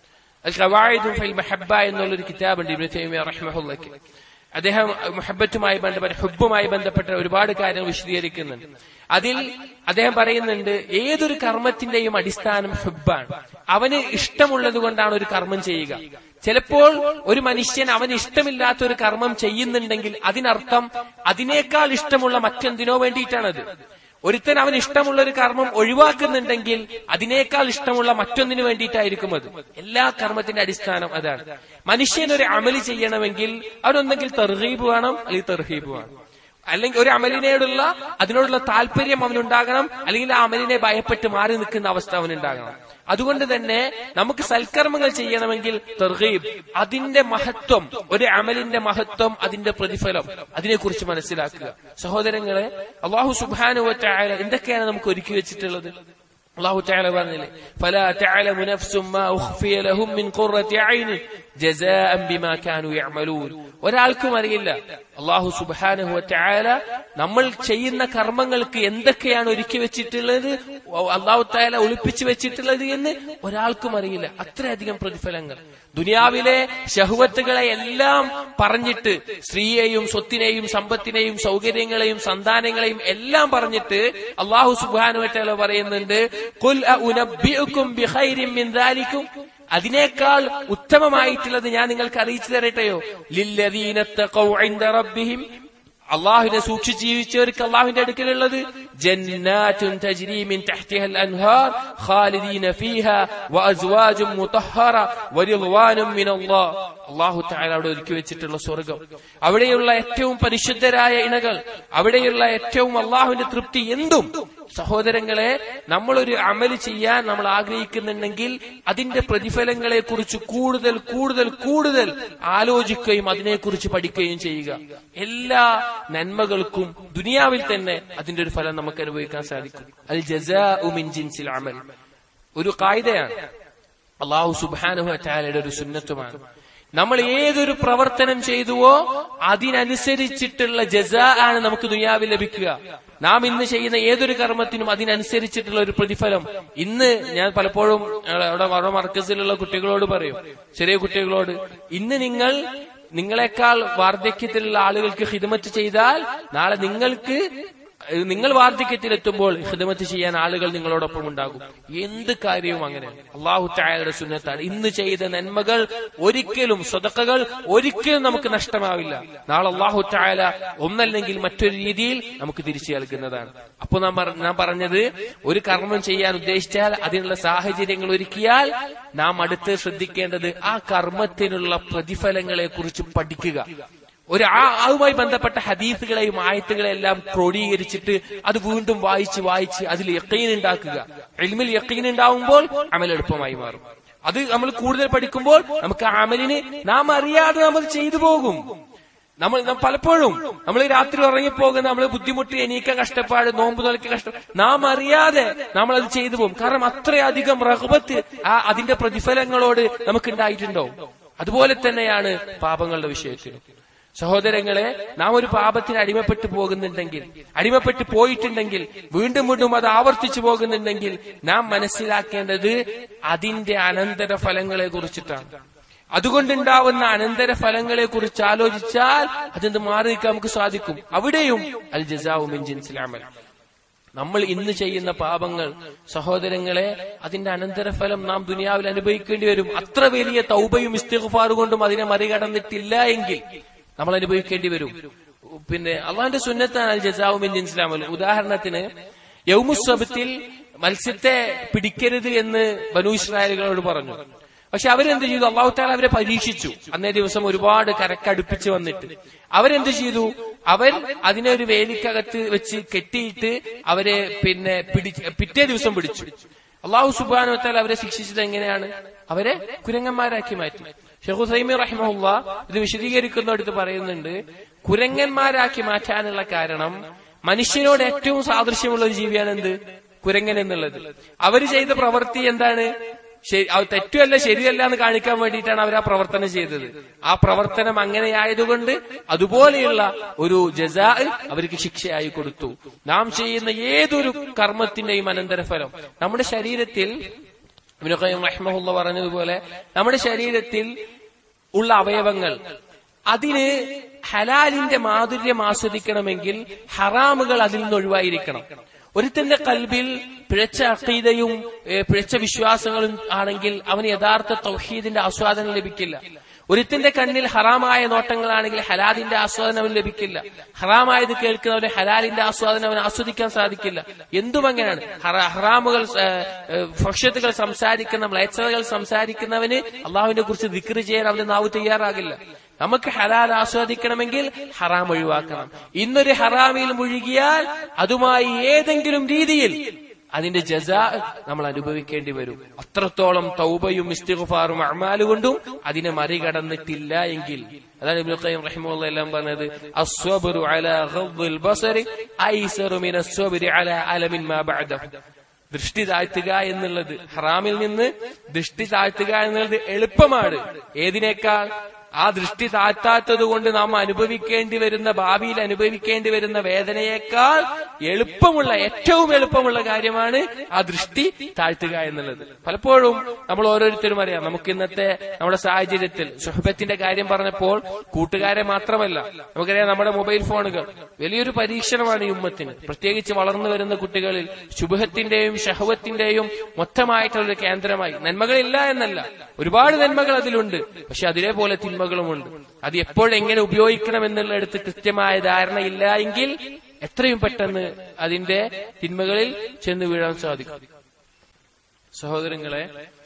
മെഹബ എന്നുള്ളൊരു കിതാബുണ്ട് ഇബ്നു തൈമിയ റഹ്മഹുല്ലക്ക് അദ്ദേഹം മുഹബത്തുമായി ബന്ധപ്പെട്ട ഹുബുമായി ബന്ധപ്പെട്ട ഒരുപാട് കാര്യങ്ങൾ വിശദീകരിക്കുന്നുണ്ട് അതിൽ അദ്ദേഹം പറയുന്നുണ്ട് ഏതൊരു കർമ്മത്തിന്റെയും അടിസ്ഥാനം ഹുബാണ് അവന് ഇഷ്ടമുള്ളത് കൊണ്ടാണ് ഒരു കർമ്മം ചെയ്യുക ചിലപ്പോൾ ഒരു മനുഷ്യൻ അവന് ഇഷ്ടമില്ലാത്ത ഒരു കർമ്മം ചെയ്യുന്നുണ്ടെങ്കിൽ അതിനർത്ഥം അതിനേക്കാൾ ഇഷ്ടമുള്ള മറ്റെന്തിനോ വേണ്ടിയിട്ടാണത് ഒരുത്തൻ അവന് ഇഷ്ടമുള്ള ഒരു കർമ്മം ഒഴിവാക്കുന്നുണ്ടെങ്കിൽ അതിനേക്കാൾ ഇഷ്ടമുള്ള മറ്റൊന്നിനു വേണ്ടിയിട്ടായിരിക്കും അത് എല്ലാ കർമ്മത്തിന്റെ അടിസ്ഥാനം അതാണ് മനുഷ്യൻ ഒരു അമല് ചെയ്യണമെങ്കിൽ അവനൊന്നെങ്കിൽ തെർഹീബ് വേണം അല്ലെങ്കിൽ തെർഹീബ് വേണം അല്ലെങ്കിൽ ഒരു അമലിനോടുള്ള അതിനോടുള്ള താല്പര്യം അവനുണ്ടാകണം അല്ലെങ്കിൽ ആ അമലിനെ ഭയപ്പെട്ട് മാറി നിൽക്കുന്ന അവസ്ഥ അവനുണ്ടാകണം അതുകൊണ്ട് തന്നെ നമുക്ക് സൽക്കർമ്മങ്ങൾ ചെയ്യണമെങ്കിൽ തെർഹീബ് അതിന്റെ മഹത്വം ഒരു അമലിന്റെ മഹത്വം അതിന്റെ പ്രതിഫലം അതിനെക്കുറിച്ച് മനസ്സിലാക്കുക സഹോദരങ്ങളെ അള്ളാഹു സുബാനുവറ്റായ എന്തൊക്കെയാണ് നമുക്ക് ഒരുക്കി വെച്ചിട്ടുള്ളത് അള്ളാഹു تعالى പറഞ്ഞില്ലേ فلا تعلم نفس ما أخفي لهم من قرة عين جزاء بما كانوا يعملون ഒരാൾക്കും അറിയില്ല അള്ളാഹു സുബാനഹു വറ്റായാല നമ്മൾ ചെയ്യുന്ന കർമ്മങ്ങൾക്ക് എന്തൊക്കെയാണ് ഒരുക്കി വെച്ചിട്ടുള്ളത് അള്ളാഹു തായാല ഒളിപ്പിച്ചു വെച്ചിട്ടുള്ളത് എന്ന് ഒരാൾക്കും അറിയില്ല അത്രയധികം പ്രതിഫലങ്ങൾ ദുനിയാവിലെ ഷഹുവത്തുകളെ എല്ലാം പറഞ്ഞിട്ട് സ്ത്രീയെയും സ്വത്തിനെയും സമ്പത്തിനെയും സൗകര്യങ്ങളെയും സന്താനങ്ങളെയും എല്ലാം പറഞ്ഞിട്ട് അള്ളാഹു സുബാനു വറ്റാല പറയുന്നുണ്ട് കുൽ ഉനബിഉക്കും ബിഖൈരിൻ മിൻ ദാലിക്കും അതിനേക്കാൾ ഉത്തമമായിട്ടുള്ളത് ഞാൻ നിങ്ങൾക്ക് അറിയിച്ചു തരട്ടെയോ ലില്ലദീന തഖൗ ഇൻദ റബ്ബിഹിം അള്ളാഹുവിനെ സൂക്ഷിച്ച് ജീവിച്ചവർക്ക് അള്ളാഹുവിന്റെ അടുക്കലുള്ളത് ജന്നാറ്റുൻ തജ്രി മിൻ തഹ്തിഹൽ അൻഹാർ ഖാലിദീന ഫീഹ വഅസ്വാജും മുതഹ്ഹറ വറിദ്വാനും മിനല്ലാഹ് അള്ളാഹു തആല അവിടെ ഒരുക്കി വെച്ചിട്ടുള്ള സ്വർഗം അവിടെയുള്ള ഏറ്റവും പരിശുദ്ധരായ ഇണകൾ അവിടെയുള്ള ഏറ്റവും അള്ളാഹുവിന്റെ തൃപ്തി എന്തും സഹോദരങ്ങളെ നമ്മളൊരു അമല് ചെയ്യാൻ നമ്മൾ ആഗ്രഹിക്കുന്നുണ്ടെങ്കിൽ അതിന്റെ പ്രതിഫലങ്ങളെ കുറിച്ച് കൂടുതൽ കൂടുതൽ കൂടുതൽ ആലോചിക്കുകയും അതിനെക്കുറിച്ച് പഠിക്കുകയും ചെയ്യുക എല്ലാ നന്മകൾക്കും ദുനിയാവിൽ തന്നെ അതിന്റെ ഒരു ഫലം നമുക്ക് അനുഭവിക്കാൻ സാധിക്കും അൽ ജസാ മിൻ ജിൻസിൽ അമൽ ഒരു കായികയാണ് അള്ളാഹു സുബാനുഹ ടാലയുടെ ഒരു സുന്നത്തുമാണ് നമ്മൾ ഏതൊരു പ്രവർത്തനം ചെയ്തുവോ അതിനനുസരിച്ചിട്ടുള്ള ജസ ആണ് നമുക്ക് ദുനിയാവിൽ ലഭിക്കുക നാം ഇന്ന് ചെയ്യുന്ന ഏതൊരു കർമ്മത്തിനും അതിനനുസരിച്ചിട്ടുള്ള ഒരു പ്രതിഫലം ഇന്ന് ഞാൻ പലപ്പോഴും അവിടെ വളരെ മർക്കസിലുള്ള കുട്ടികളോട് പറയും ചെറിയ കുട്ടികളോട് ഇന്ന് നിങ്ങൾ നിങ്ങളെക്കാൾ വാർദ്ധക്യത്തിലുള്ള ആളുകൾക്ക് ഹിദമത്ത് ചെയ്താൽ നാളെ നിങ്ങൾക്ക് നിങ്ങൾ വാർദ്ധക്യത്തിലെത്തുമ്പോൾ ഹിദമത്ത് ചെയ്യാൻ ആളുകൾ നിങ്ങളോടൊപ്പം ഉണ്ടാകും എന്ത് കാര്യവും അങ്ങനെ അള്ളാഹു ചായയുടെ സുന്നത്താണ് ഇന്ന് ചെയ്ത നന്മകൾ ഒരിക്കലും സ്വതക്കകൾ ഒരിക്കലും നമുക്ക് നഷ്ടമാവില്ല നാളെ അള്ളാഹു ചായല ഒന്നല്ലെങ്കിൽ മറ്റൊരു രീതിയിൽ നമുക്ക് തിരിച്ചു നൽകുന്നതാണ് അപ്പൊ നാം നാം പറഞ്ഞത് ഒരു കർമ്മം ചെയ്യാൻ ഉദ്ദേശിച്ചാൽ അതിനുള്ള സാഹചര്യങ്ങൾ ഒരുക്കിയാൽ നാം അടുത്ത് ശ്രദ്ധിക്കേണ്ടത് ആ കർമ്മത്തിനുള്ള പ്രതിഫലങ്ങളെ കുറിച്ച് പഠിക്കുക ഒരു ആ അതുമായി ബന്ധപ്പെട്ട ഹദീസുകളെയും ആയത്തുകളെയും എല്ലാം ക്രോഡീകരിച്ചിട്ട് അത് വീണ്ടും വായിച്ച് വായിച്ച് അതിൽ യക്കീൻ ഉണ്ടാക്കുക എൽമിൽ യക്കീൻ ഉണ്ടാവുമ്പോൾ അമൽ എളുപ്പമായി മാറും അത് നമ്മൾ കൂടുതൽ പഠിക്കുമ്പോൾ നമുക്ക് ആ അമലിന് നാം അറിയാതെ നമ്മൾ ചെയ്തു പോകും നമ്മൾ പലപ്പോഴും നമ്മൾ രാത്രി ഉറങ്ങിപ്പോകുന്ന നമ്മൾ ബുദ്ധിമുട്ട് എണീക്കാൻ കഷ്ടപ്പാട് നോമ്പ് നോക്കാൻ കഷ്ടം നാം അറിയാതെ നമ്മൾ അത് ചെയ്തു പോകും കാരണം അത്രയധികം റഹബത്ത് ആ അതിന്റെ പ്രതിഫലങ്ങളോട് നമുക്ക് ഉണ്ടായിട്ടുണ്ടോ അതുപോലെ തന്നെയാണ് പാപങ്ങളുടെ വിഷയത്തിലും സഹോദരങ്ങളെ നാം ഒരു പാപത്തിന് അടിമപ്പെട്ടു പോകുന്നുണ്ടെങ്കിൽ അടിമപ്പെട്ടു പോയിട്ടുണ്ടെങ്കിൽ വീണ്ടും വീണ്ടും അത് ആവർത്തിച്ചു പോകുന്നുണ്ടെങ്കിൽ നാം മനസ്സിലാക്കേണ്ടത് അതിന്റെ അനന്തര ഫലങ്ങളെ കുറിച്ചിട്ടാണ് അതുകൊണ്ടുണ്ടാവുന്ന അനന്തര ഫലങ്ങളെ കുറിച്ച് ആലോചിച്ചാൽ അതിന് മാറി നിൽക്കാൻ നമുക്ക് സാധിക്കും അവിടെയും അൽ ജസാവും ജിൻസിലാമൽ നമ്മൾ ഇന്ന് ചെയ്യുന്ന പാപങ്ങൾ സഹോദരങ്ങളെ അതിന്റെ അനന്തരഫലം നാം ദുനിയാവിൽ അനുഭവിക്കേണ്ടി വരും അത്ര വലിയ തൗബയും ഇസ്തിഗ്ഫാർ കൊണ്ടും അതിനെ മറികടന്നിട്ടില്ല എങ്കിൽ നമ്മൾ അനുഭവിക്കേണ്ടി വരും പിന്നെ അള്ളാന്റെ സുന്നത്താണ് അൽ ജസാവും ജിൻസിലാമൽ ഉദാഹരണത്തിന് യൗമുസ്വബത്തിൽ മത്സ്യത്തെ പിടിക്കരുത് എന്ന് ബനു ഇസ്രായേലുകളോട് പറഞ്ഞു പക്ഷെ അവരെന്ത് ചെയ്തു അള്ളാഹു താല അവരെ പരീക്ഷിച്ചു അന്നേ ദിവസം ഒരുപാട് കരക്കടുപ്പിച്ച് വന്നിട്ട് അവരെന്ത് ചെയ്തു അവർ അതിനെ ഒരു വേലിക്കകത്ത് വെച്ച് കെട്ടിയിട്ട് അവരെ പിന്നെ പിടി പിറ്റേ ദിവസം പിടിച്ചു അള്ളാഹു സുബാനുത്താൽ അവരെ ശിക്ഷിച്ചത് എങ്ങനെയാണ് അവരെ കുരങ്ങന്മാരാക്കി മാറ്റി ഷെഖു സൈമി റഹിമുള്ള ഇത് വിശദീകരിക്കുന്നിടത്ത് പറയുന്നുണ്ട് കുരങ്ങന്മാരാക്കി മാറ്റാനുള്ള കാരണം മനുഷ്യനോട് ഏറ്റവും സാദൃശ്യമുള്ള ഒരു ജീവിയാണ് എന്ത് കുരങ്ങൻ എന്നുള്ളത് അവര് ചെയ്ത പ്രവൃത്തി എന്താണ് ശരി അത് തെറ്റുമല്ല ശരിയല്ല എന്ന് കാണിക്കാൻ വേണ്ടിയിട്ടാണ് അവർ ആ പ്രവർത്തനം ചെയ്തത് ആ പ്രവർത്തനം അങ്ങനെയായതുകൊണ്ട് അതുപോലെയുള്ള ഒരു ജസാ അവർക്ക് ശിക്ഷയായി കൊടുത്തു നാം ചെയ്യുന്ന ഏതൊരു കർമ്മത്തിന്റെയും അനന്തരഫലം നമ്മുടെ ശരീരത്തിൽ റഹ്മുള്ള പറഞ്ഞതുപോലെ നമ്മുടെ ശരീരത്തിൽ ഉള്ള അവയവങ്ങൾ അതിന് ഹലാലിന്റെ മാധുര്യം ആസ്വദിക്കണമെങ്കിൽ ഹറാമുകൾ അതിൽ നിന്ന് ഒഴിവായിരിക്കണം ഒരുത്തന്റെ കൽബിൽ പിഴച്ച അക്കീതയും പിഴച്ച വിശ്വാസങ്ങളും ആണെങ്കിൽ അവന് യഥാർത്ഥ തൗഹീദിന്റെ ആസ്വാദനം ലഭിക്കില്ല ഒരുത്തിന്റെ കണ്ണിൽ ഹറാമായ നോട്ടങ്ങളാണെങ്കിൽ ഹലാലിന്റെ ആസ്വാദനം അവന് ലഭിക്കില്ല ഹറാമായത് കേൾക്കുന്നവന് ഹലാലിന്റെ ആസ്വാദനം അവന് ആസ്വദിക്കാൻ സാധിക്കില്ല എന്തും അങ്ങനെയാണ് ഹറാമുകൾ ഭക്ഷ്യത്തുകൾ സംസാരിക്കുന്ന മ്ലേച്ഛതകൾ സംസാരിക്കുന്നവന് അള്ളാഹുവിനെ കുറിച്ച് വിക്രി ചെയ്യാൻ അവന്റെ നാവ് തയ്യാറാകില്ല നമുക്ക് ഹലാൽ ആസ്വദിക്കണമെങ്കിൽ ഹറാം ഒഴിവാക്കണം ഇന്നൊരു ഹറാമിൽ മുഴുകിയാൽ അതുമായി ഏതെങ്കിലും രീതിയിൽ അതിന്റെ ജസ നമ്മൾ അനുഭവിക്കേണ്ടി വരും അത്രത്തോളം തൗബയും ഇസ്തിഗ്ഫാറും അമാലുകൊണ്ടും അതിനെ മറികടന്നിട്ടില്ല എങ്കിൽ അതാണ് ഇബ്നു ഖയ്യിം റഹിമഹുല്ലാഹ് എല്ലാം പറഞ്ഞത് അസ്വബ്റു അലാ ഗദ്ദിൽ ബസരി ഐസറു മിന അസ്വബ്രി അലാ അലമിൻ മാ ബഅദഹു ദൃഷ്ടി താഴ്ത്തുക എന്നുള്ളത് ഹറാമിൽ നിന്ന് ദൃഷ്ടി താഴ്ത്തുക എന്നുള്ളത് എളുപ്പമാണ് ഏതിനേക്കാൾ ആ ദൃഷ്ടി താഴ്ത്താത്തത് കൊണ്ട് നാം അനുഭവിക്കേണ്ടി വരുന്ന ഭാവിയിൽ അനുഭവിക്കേണ്ടി വരുന്ന വേദനയേക്കാൾ എളുപ്പമുള്ള ഏറ്റവും എളുപ്പമുള്ള കാര്യമാണ് ആ ദൃഷ്ടി താഴ്ത്തുക എന്നുള്ളത് പലപ്പോഴും നമ്മൾ ഓരോരുത്തരും അറിയാം നമുക്ക് ഇന്നത്തെ നമ്മുടെ സാഹചര്യത്തിൽ സുഹബത്തിന്റെ കാര്യം പറഞ്ഞപ്പോൾ കൂട്ടുകാരെ മാത്രമല്ല നമുക്കറിയാം നമ്മുടെ മൊബൈൽ ഫോണുകൾ വലിയൊരു പരീക്ഷണമാണ് ഈ ഉമ്മത്തിന് പ്രത്യേകിച്ച് വളർന്നു വരുന്ന കുട്ടികളിൽ ശുഭത്തിന്റെയും ഷഹവത്തിന്റെയും മൊത്തമായിട്ടുള്ള ഒരു കേന്ദ്രമായി നന്മകളില്ല എന്നല്ല ഒരുപാട് നന്മകൾ അതിലുണ്ട് പക്ഷെ അതിലേപോലെ തിന്മകളുമുണ്ട് അത് എപ്പോഴെങ്ങനെ ഉപയോഗിക്കണം എന്നുള്ളിടത്ത് കൃത്യമായ ധാരണയില്ല എങ്കിൽ എത്രയും പെട്ടെന്ന് അതിന്റെ തിന്മകളിൽ ചെന്ന് വീഴാൻ സാധിക്കും സഹോദരങ്ങളെ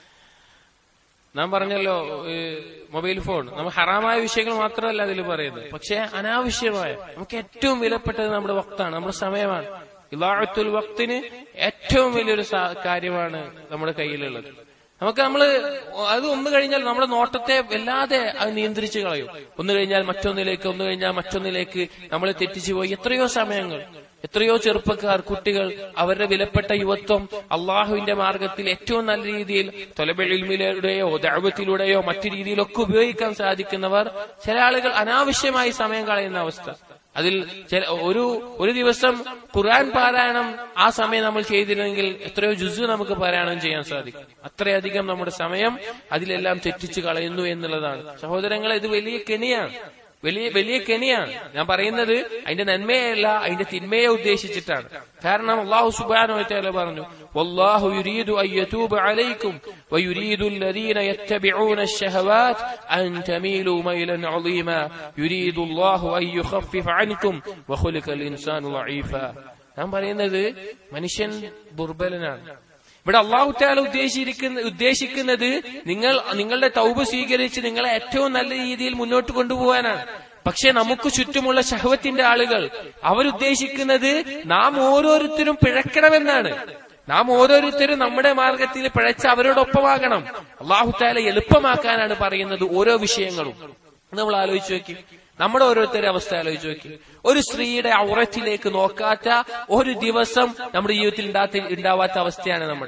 നാം പറഞ്ഞല്ലോ മൊബൈൽ ഫോൺ നമ്മൾ ഹറാമായ വിഷയങ്ങൾ മാത്രമല്ല അതിൽ പറയുന്നത് പക്ഷെ അനാവശ്യമായ നമുക്ക് ഏറ്റവും വിലപ്പെട്ടത് നമ്മുടെ വക്താണ് നമ്മുടെ സമയമാണ് ഇലാഴത്തുൽ വക്തിന് ഏറ്റവും വലിയൊരു കാര്യമാണ് നമ്മുടെ കയ്യിലുള്ളത് നമുക്ക് നമ്മൾ അത് ഒന്ന് കഴിഞ്ഞാൽ നമ്മുടെ നോട്ടത്തെ വല്ലാതെ അത് നിയന്ത്രിച്ചു കളയും ഒന്ന് കഴിഞ്ഞാൽ മറ്റൊന്നിലേക്ക് ഒന്ന് കഴിഞ്ഞാൽ മറ്റൊന്നിലേക്ക് നമ്മൾ തെറ്റിച്ചു പോയി എത്രയോ സമയങ്ങൾ എത്രയോ ചെറുപ്പക്കാർ കുട്ടികൾ അവരുടെ വിലപ്പെട്ട യുവത്വം അള്ളാഹുവിന്റെ മാർഗത്തിൽ ഏറ്റവും നല്ല രീതിയിൽ തൊലബെഴിമിലൂടെയോ ദഴവത്തിലൂടെയോ മറ്റു രീതിയിലൊക്കെ ഉപയോഗിക്കാൻ സാധിക്കുന്നവർ ചില ആളുകൾ അനാവശ്യമായി സമയം കളയുന്ന അവസ്ഥ അതിൽ ഒരു ഒരു ദിവസം ഖുർആൻ പാരായണം ആ സമയം നമ്മൾ ചെയ്തിരുന്നെങ്കിൽ എത്രയോ ജുസ് നമുക്ക് പാരായണം ചെയ്യാൻ സാധിക്കും അത്രയധികം നമ്മുടെ സമയം അതിലെല്ലാം തെറ്റിച്ചു കളയുന്നു എന്നുള്ളതാണ് സഹോദരങ്ങളെ ഇത് വലിയ കെണിയാണ് വലിയ വലിയ കെണിയാണ് ഞാൻ പറയുന്നത് അതിന്റെ നന്മയല്ല അതിന്റെ തിന്മയെ ഉദ്ദേശിച്ചിട്ടാണ് കാരണം അള്ളാഹു സുബാനോ പറഞ്ഞു والله يريد أن يتوب عليكم ويريد الذين يتبعون الشهوات أن تميلوا ميلا عظيما يريد الله أن يخفف عنكم وخلق الإنسان ضعيفا ഞാൻ പറയുന്നത് മനുഷ്യൻ ദുർബലനാണ് ഇവിടെ അള്ളാഹു താല ഉദ്ദേശിച്ചിരിക്കുന്ന ഉദ്ദേശിക്കുന്നത് നിങ്ങൾ നിങ്ങളുടെ തൗബ് സ്വീകരിച്ച് നിങ്ങളെ ഏറ്റവും നല്ല രീതിയിൽ മുന്നോട്ട് കൊണ്ടുപോകാനാണ് പക്ഷെ നമുക്ക് ചുറ്റുമുള്ള ശഹവത്തിന്റെ ആളുകൾ അവരുദ്ദേശിക്കുന്നത് നാം ഓരോരുത്തരും പിഴക്കണമെന്നാണ് നാം ഓരോരുത്തരും നമ്മുടെ മാർഗത്തിൽ പിഴച്ച് അവരോടൊപ്പമാകണം അള്ളാഹു താല എളുപ്പമാക്കാനാണ് പറയുന്നത് ഓരോ വിഷയങ്ങളും നമ്മൾ ആലോചിച്ച് നോക്കി നമ്മുടെ ഓരോരുത്തരുടെ അവസ്ഥ ആലോചിച്ച് നോക്കി ഒരു സ്ത്രീയുടെ ഔറത്തിലേക്ക് നോക്കാത്ത ഒരു ദിവസം നമ്മുടെ ജീവിതത്തിൽ ഉണ്ടാവാത്ത അവസ്ഥയാണ് നമ്മുടെ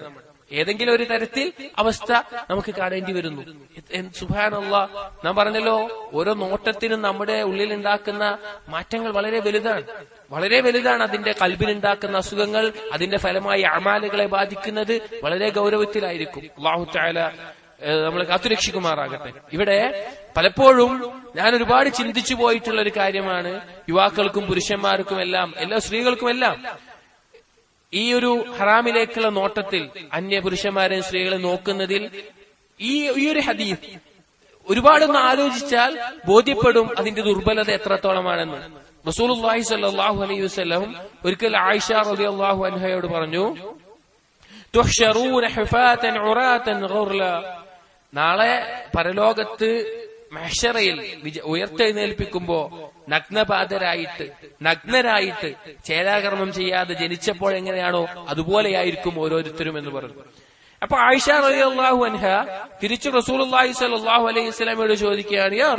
ഏതെങ്കിലും ഒരു തരത്തിൽ അവസ്ഥ നമുക്ക് കാണേണ്ടി വരുന്നു സുഭാനുള്ള നാം പറഞ്ഞല്ലോ ഓരോ നോട്ടത്തിനും നമ്മുടെ ഉള്ളിൽ ഉണ്ടാക്കുന്ന മാറ്റങ്ങൾ വളരെ വലുതാണ് വളരെ വലുതാണ് അതിന്റെ കൽബിനുണ്ടാക്കുന്ന അസുഖങ്ങൾ അതിന്റെ ഫലമായി അമാലുകളെ ബാധിക്കുന്നത് വളരെ ഗൗരവത്തിലായിരിക്കും അള്ളാഹു ചായാല നമ്മൾ കാത്തുരക്ഷിക്കുമാറാകട്ടെ ഇവിടെ പലപ്പോഴും ഞാൻ ഒരുപാട് ചിന്തിച്ചു പോയിട്ടുള്ള ഒരു കാര്യമാണ് യുവാക്കൾക്കും പുരുഷന്മാർക്കും എല്ലാം എല്ലാ സ്ത്രീകൾക്കും എല്ലാം ഈ ഒരു ഹറാമിലേക്കുള്ള നോട്ടത്തിൽ അന്യ പുരുഷന്മാരെയും സ്ത്രീകളെ നോക്കുന്നതിൽ ഈ ഈ ഒരു ഹദീഫ് ഒരുപാടൊന്ന് ആലോചിച്ചാൽ ബോധ്യപ്പെടും അതിന്റെ ദുർബലത എത്രത്തോളമാണെന്ന് റസൂലുള്ളാഹി സ്വല്ലല്ലാഹു അലൈഹി വസല്ലം ഒരിക്കൽ ആയിഷ റളിയല്ലാഹു അൻഹയോട് പറഞ്ഞു തുഹ്ശറൂന ഹുഫാതൻ ഉറാതൻ ഗുർല നാളെ പരലോകത്ത് മഹ്ഷറയിൽ ഉയർത്തെഴുന്നേൽപ്പിക്കുമ്പോ നഗ്നപാതരായിട്ട് നഗ്നരായിട്ട് ചേലാകർമ്മം ചെയ്യാതെ ജനിച്ചപ്പോൾ എങ്ങനെയാണോ അതുപോലെയായിരിക്കും ഓരോരുത്തരും എന്ന് പറഞ്ഞു അപ്പൊ ആയിഷ റലി അള്ളാഹു അൻഹ തിരിച്ചു റസൂലി സലാഹു അലൈഹി സ്വലാമയോട് ചോദിക്കുകയാണ് യാ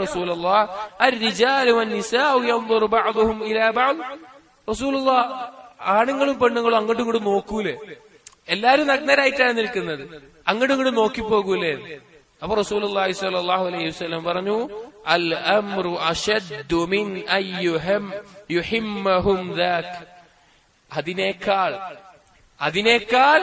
റസൂലുള്ള ആണുങ്ങളും പെണ്ണുങ്ങളും അങ്ങോട്ടും ഇങ്ങോട്ടും നോക്കൂലേ എല്ലാരും നഗ്നരായിട്ടാണ് നിൽക്കുന്നത് അങ്ങോട്ടും ഇങ്ങോട്ടും നോക്കിപ്പോകൂലേ അപ്പൊ റസൂലുള്ളാഹി സ്വല്ലല്ലാഹു അലൈഹി വസല്ലം പറഞ്ഞു അൽ അംറു അശദ്ദു മിൻ അയ്യുഹം യുഹിമ്മഹും ദാക് അതിനേക്കാൾ അതിനേക്കാൾ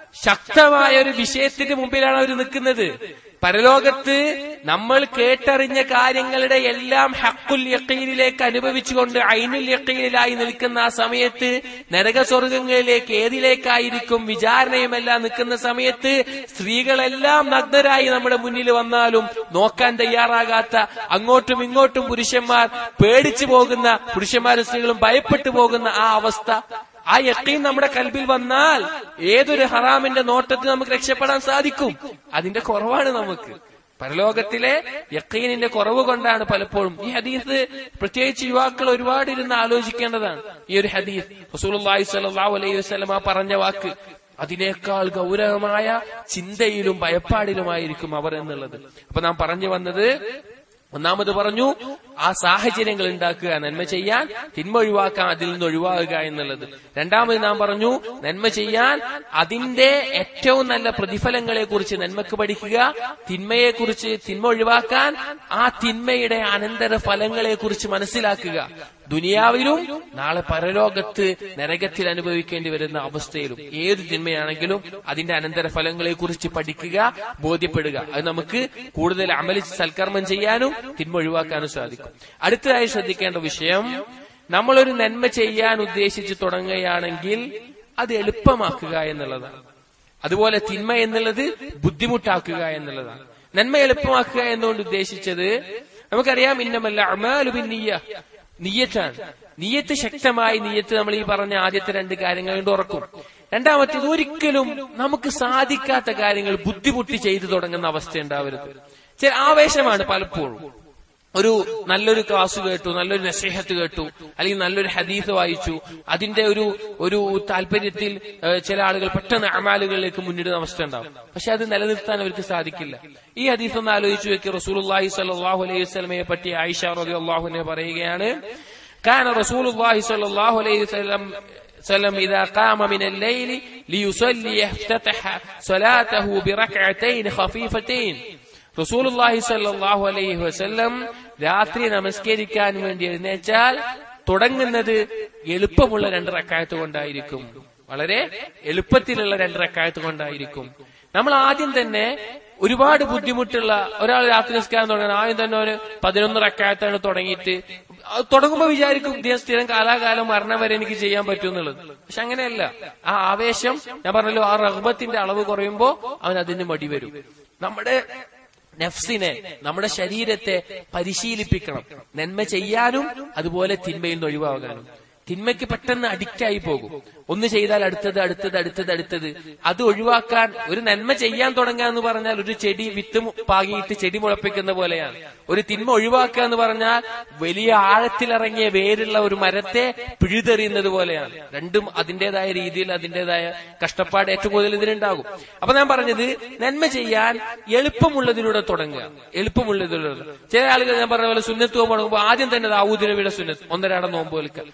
ശക്തമായ ഒരു വിഷയത്തിന്റെ മുമ്പിലാണ് അവർ നിൽക്കുന്നത് പരലോകത്ത് നമ്മൾ കേട്ടറിഞ്ഞ കാര്യങ്ങളുടെ എല്ലാം ഹക്കുൽ യക്കീനിലേക്ക് അനുഭവിച്ചുകൊണ്ട് ഐനുൽ യക്കീനിലായി നിൽക്കുന്ന ആ സമയത്ത് നരകസ്വർഗങ്ങളിലേക്ക് ഏതിലേക്കായിരിക്കും വിചാരണയുമെല്ലാം നിൽക്കുന്ന സമയത്ത് സ്ത്രീകളെല്ലാം നഗ്നരായി നമ്മുടെ മുന്നിൽ വന്നാലും നോക്കാൻ തയ്യാറാകാത്ത അങ്ങോട്ടും ഇങ്ങോട്ടും പുരുഷന്മാർ പേടിച്ചു പോകുന്ന പുരുഷന്മാരും സ്ത്രീകളും ഭയപ്പെട്ടു പോകുന്ന ആ അവസ്ഥ ആ യക്കീൻ നമ്മുടെ കൽബിൽ വന്നാൽ ഏതൊരു ഹറാമിന്റെ നോട്ടത്തിൽ നമുക്ക് രക്ഷപ്പെടാൻ സാധിക്കും അതിന്റെ കുറവാണ് നമുക്ക് പരലോകത്തിലെ യക്കീനിന്റെ കുറവ് കൊണ്ടാണ് പലപ്പോഴും ഈ ഹദീസ് പ്രത്യേകിച്ച് യുവാക്കൾ ഒരുപാട് ഇരുന്ന് ആലോചിക്കേണ്ടതാണ് ഈ ഒരു ഹദീസ് റസൂലുള്ളാഹി സ്വല്ലല്ലാഹു അലൈഹി വസല്ലമ പറഞ്ഞ വാക്ക് അതിനേക്കാൾ ഗൗരവമായ ചിന്തയിലും ഭയപ്പാടിലുമായിരിക്കും അവർ എന്നുള്ളത് അപ്പൊ നാം പറഞ്ഞു വന്നത് ഒന്നാമത് പറഞ്ഞു ആ സാഹചര്യങ്ങൾ ഉണ്ടാക്കുക നന്മ ചെയ്യാൻ തിന്മ ഒഴിവാക്കാൻ അതിൽ നിന്ന് ഒഴിവാകുക എന്നുള്ളത് രണ്ടാമത് നാം പറഞ്ഞു നന്മ ചെയ്യാൻ അതിന്റെ ഏറ്റവും നല്ല പ്രതിഫലങ്ങളെ കുറിച്ച് നന്മക്ക് പഠിക്കുക തിന്മയെ കുറിച്ച് തിന്മ ഒഴിവാക്കാൻ ആ തിന്മയുടെ അനന്തര ഫലങ്ങളെ കുറിച്ച് മനസ്സിലാക്കുക ദുനിയാവിലും നാളെ പരലോകത്ത് നരകത്തിൽ അനുഭവിക്കേണ്ടി വരുന്ന അവസ്ഥയിലും ഏത് തിന്മയാണെങ്കിലും അതിന്റെ അനന്തര ഫലങ്ങളെ കുറിച്ച് പഠിക്കുക ബോധ്യപ്പെടുക അത് നമുക്ക് കൂടുതൽ അമലി സൽക്കർമ്മം ചെയ്യാനും തിന്മ ഒഴിവാക്കാനും സാധിക്കും അടുത്തതായി ശ്രദ്ധിക്കേണ്ട വിഷയം നമ്മളൊരു നന്മ ചെയ്യാൻ ഉദ്ദേശിച്ച് തുടങ്ങുകയാണെങ്കിൽ അത് എളുപ്പമാക്കുക എന്നുള്ളതാണ് അതുപോലെ തിന്മ എന്നുള്ളത് ബുദ്ധിമുട്ടാക്കുക എന്നുള്ളതാണ് നന്മ എളുപ്പമാക്കുക എന്നുകൊണ്ട് ഉദ്ദേശിച്ചത് നമുക്കറിയാം ഇന്നമല്ല അമാലുബിന്നിയ നീയത്താണ് നീയത്ത് ശക്തമായി നീയത്ത് നമ്മൾ ഈ പറഞ്ഞ ആദ്യത്തെ രണ്ട് കാര്യങ്ങൾ കൊണ്ട് ഉറക്കും രണ്ടാമത്തേത് ഒരിക്കലും നമുക്ക് സാധിക്കാത്ത കാര്യങ്ങൾ ബുദ്ധിമുട്ടി ചെയ്തു തുടങ്ങുന്ന അവസ്ഥ ഉണ്ടാവരുത് ചില ആവേശമാണ് പലപ്പോഴും ഒരു നല്ലൊരു ക്ലാസ് കേട്ടു നല്ലൊരു നസീഹത്ത് കേട്ടു അല്ലെങ്കിൽ നല്ലൊരു ഹദീസ് വായിച്ചു അതിന്റെ ഒരു ഒരു താല്പര്യത്തിൽ ചില ആളുകൾ പെട്ടെന്ന് അമാലുകളിലേക്ക് മുന്നിടുന്ന അവസ്ഥ ഉണ്ടാവും പക്ഷെ അത് നിലനിർത്താൻ അവർക്ക് സാധിക്കില്ല ഈ ഹദീസ് ഒന്ന് ആലോചിച്ചു വെക്കി റസൂലുള്ളാഹി സ്വല്ലല്ലാഹു അലൈഹി വസല്ലമയെ പറ്റി ആയിഷ റളിയല്ലാഹുവിനെ പറയുകയാണ് كان رسول الله صلى الله عليه وسلم وسلم إذا قام من الليل ليصلي افتتح صلاته بركعتين خفيفتين റസൂലുള്ളാഹി സ്വല്ലല്ലാഹു അലൈഹി വസല്ലം രാത്രി നമസ്കരിക്കാൻ വേണ്ടി എഴുന്നേച്ചാൽ തുടങ്ങുന്നത് എളുപ്പമുള്ള രണ്ട് റക്കായത്ത് കൊണ്ടായിരിക്കും വളരെ എളുപ്പത്തിലുള്ള രണ്ട് റക്കായത്ത് കൊണ്ടായിരിക്കും നമ്മൾ ആദ്യം തന്നെ ഒരുപാട് ബുദ്ധിമുട്ടുള്ള ഒരാൾ രാത്രി നിസ്കാരം തുടങ്ങണം ആദ്യം തന്നെ ഒരു പതിനൊന്ന് റക്കായത്താണ് തുടങ്ങിയിട്ട് തുടങ്ങുമ്പോ വിചാരിക്കും ഇദ്ദേഹം സ്ഥിരം കാലാകാലം മരണം വരെ എനിക്ക് ചെയ്യാൻ പറ്റും എന്നുള്ളത് പക്ഷെ അങ്ങനെയല്ല ആ ആവേശം ഞാൻ പറഞ്ഞല്ലോ ആ റഹ്ബത്തിന്റെ അളവ് കുറയുമ്പോ അവൻ അതിന് മടി വരും നമ്മുടെ നഫ്സിനെ നമ്മുടെ ശരീരത്തെ പരിശീലിപ്പിക്കണം നന്മ ചെയ്യാനും അതുപോലെ തിന്മയിൽ നിന്ന് ഒഴിവാകാനും തിന്മയ്ക്ക് പെട്ടെന്ന് അഡിക്റ്റ് ആയി പോകും ഒന്ന് ചെയ്താൽ അടുത്തത് അടുത്തത് അടുത്തത് അടുത്തത് അത് ഒഴിവാക്കാൻ ഒരു നന്മ ചെയ്യാൻ തുടങ്ങുക എന്ന് പറഞ്ഞാൽ ഒരു ചെടി വിത്ത് പാകിയിട്ട് ചെടി മുളപ്പിക്കുന്ന പോലെയാണ് ഒരു തിന്മ ഒഴിവാക്കുക എന്ന് പറഞ്ഞാൽ വലിയ ആഴത്തിലിറങ്ങിയ വേരുള്ള ഒരു മരത്തെ പിഴുതെറിയുന്നത് പോലെയാണ് രണ്ടും അതിന്റേതായ രീതിയിൽ അതിന്റേതായ കഷ്ടപ്പാട് ഏറ്റവും കൂടുതൽ ഇതിനുണ്ടാകും അപ്പൊ ഞാൻ പറഞ്ഞത് നന്മ ചെയ്യാൻ എളുപ്പമുള്ളതിലൂടെ തുടങ്ങുക എളുപ്പമുള്ളതിലൂടെ ചില ആളുകൾ ഞാൻ പറഞ്ഞ പോലെ സുന്നത്ത് നോമ്പ് തുടങ്ങുമ്പോൾ ആദ്യം തന്നെ ദാവൂദ് നബിയുടെ സുന്നത്ത് ഒന്നരാടം നോമ്പ് വിൽക്കുക അവൻ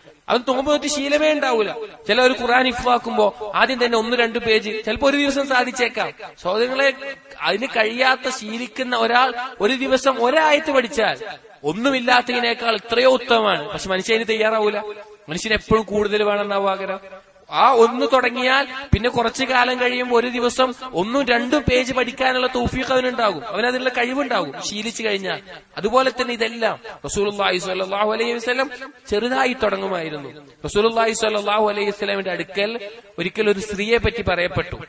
നോമ്പ് നോറ്റ് ശീലമേ ഉണ്ടാവൂല ചില ഒരു ഖുറാൻ ഇഫാക്കുമ്പോ ആദ്യം തന്നെ ഒന്ന് രണ്ട് പേജ് ചിലപ്പോ ഒരു ദിവസം സാധിച്ചേക്കാം സഹോദരങ്ങളെ അതിന് കഴിയാത്ത ശീലിക്കുന്ന ഒരാൾ ഒരു ദിവസം ഒരായത്ത് പഠിച്ചാൽ ഒന്നുമില്ലാത്തതിനേക്കാൾ എത്രയോ ഉത്തമമാണ് പക്ഷെ മനുഷ്യന് തയ്യാറാവൂല മനുഷ്യന് എപ്പോഴും കൂടുതൽ വേണമെന്നാവും ആഗ്രഹം ആ ഒന്ന് തുടങ്ങിയാൽ പിന്നെ കുറച്ചു കാലം കഴിയുമ്പോൾ ഒരു ദിവസം ഒന്നും രണ്ടും പേജ് പഠിക്കാനുള്ള തൗഫീഖ് അവനുണ്ടാകും അവനതിനുള്ള കഴിവുണ്ടാകും ശീലിച്ചു കഴിഞ്ഞാൽ അതുപോലെ തന്നെ ഇതെല്ലാം റസൂലുള്ളാഹി സ്വല്ലല്ലാഹു അലൈഹി വസല്ലം ചെറുതായി തുടങ്ങുമായിരുന്നു റസൂലുള്ളാഹി സ്വല്ലല്ലാഹു അലൈഹി വസല്ലമിന്റെ അടുക്കൽ ഒരിക്കൽ ഒരു സ്ത്രീയെ പറ്റി പറയപ്പെട്ടു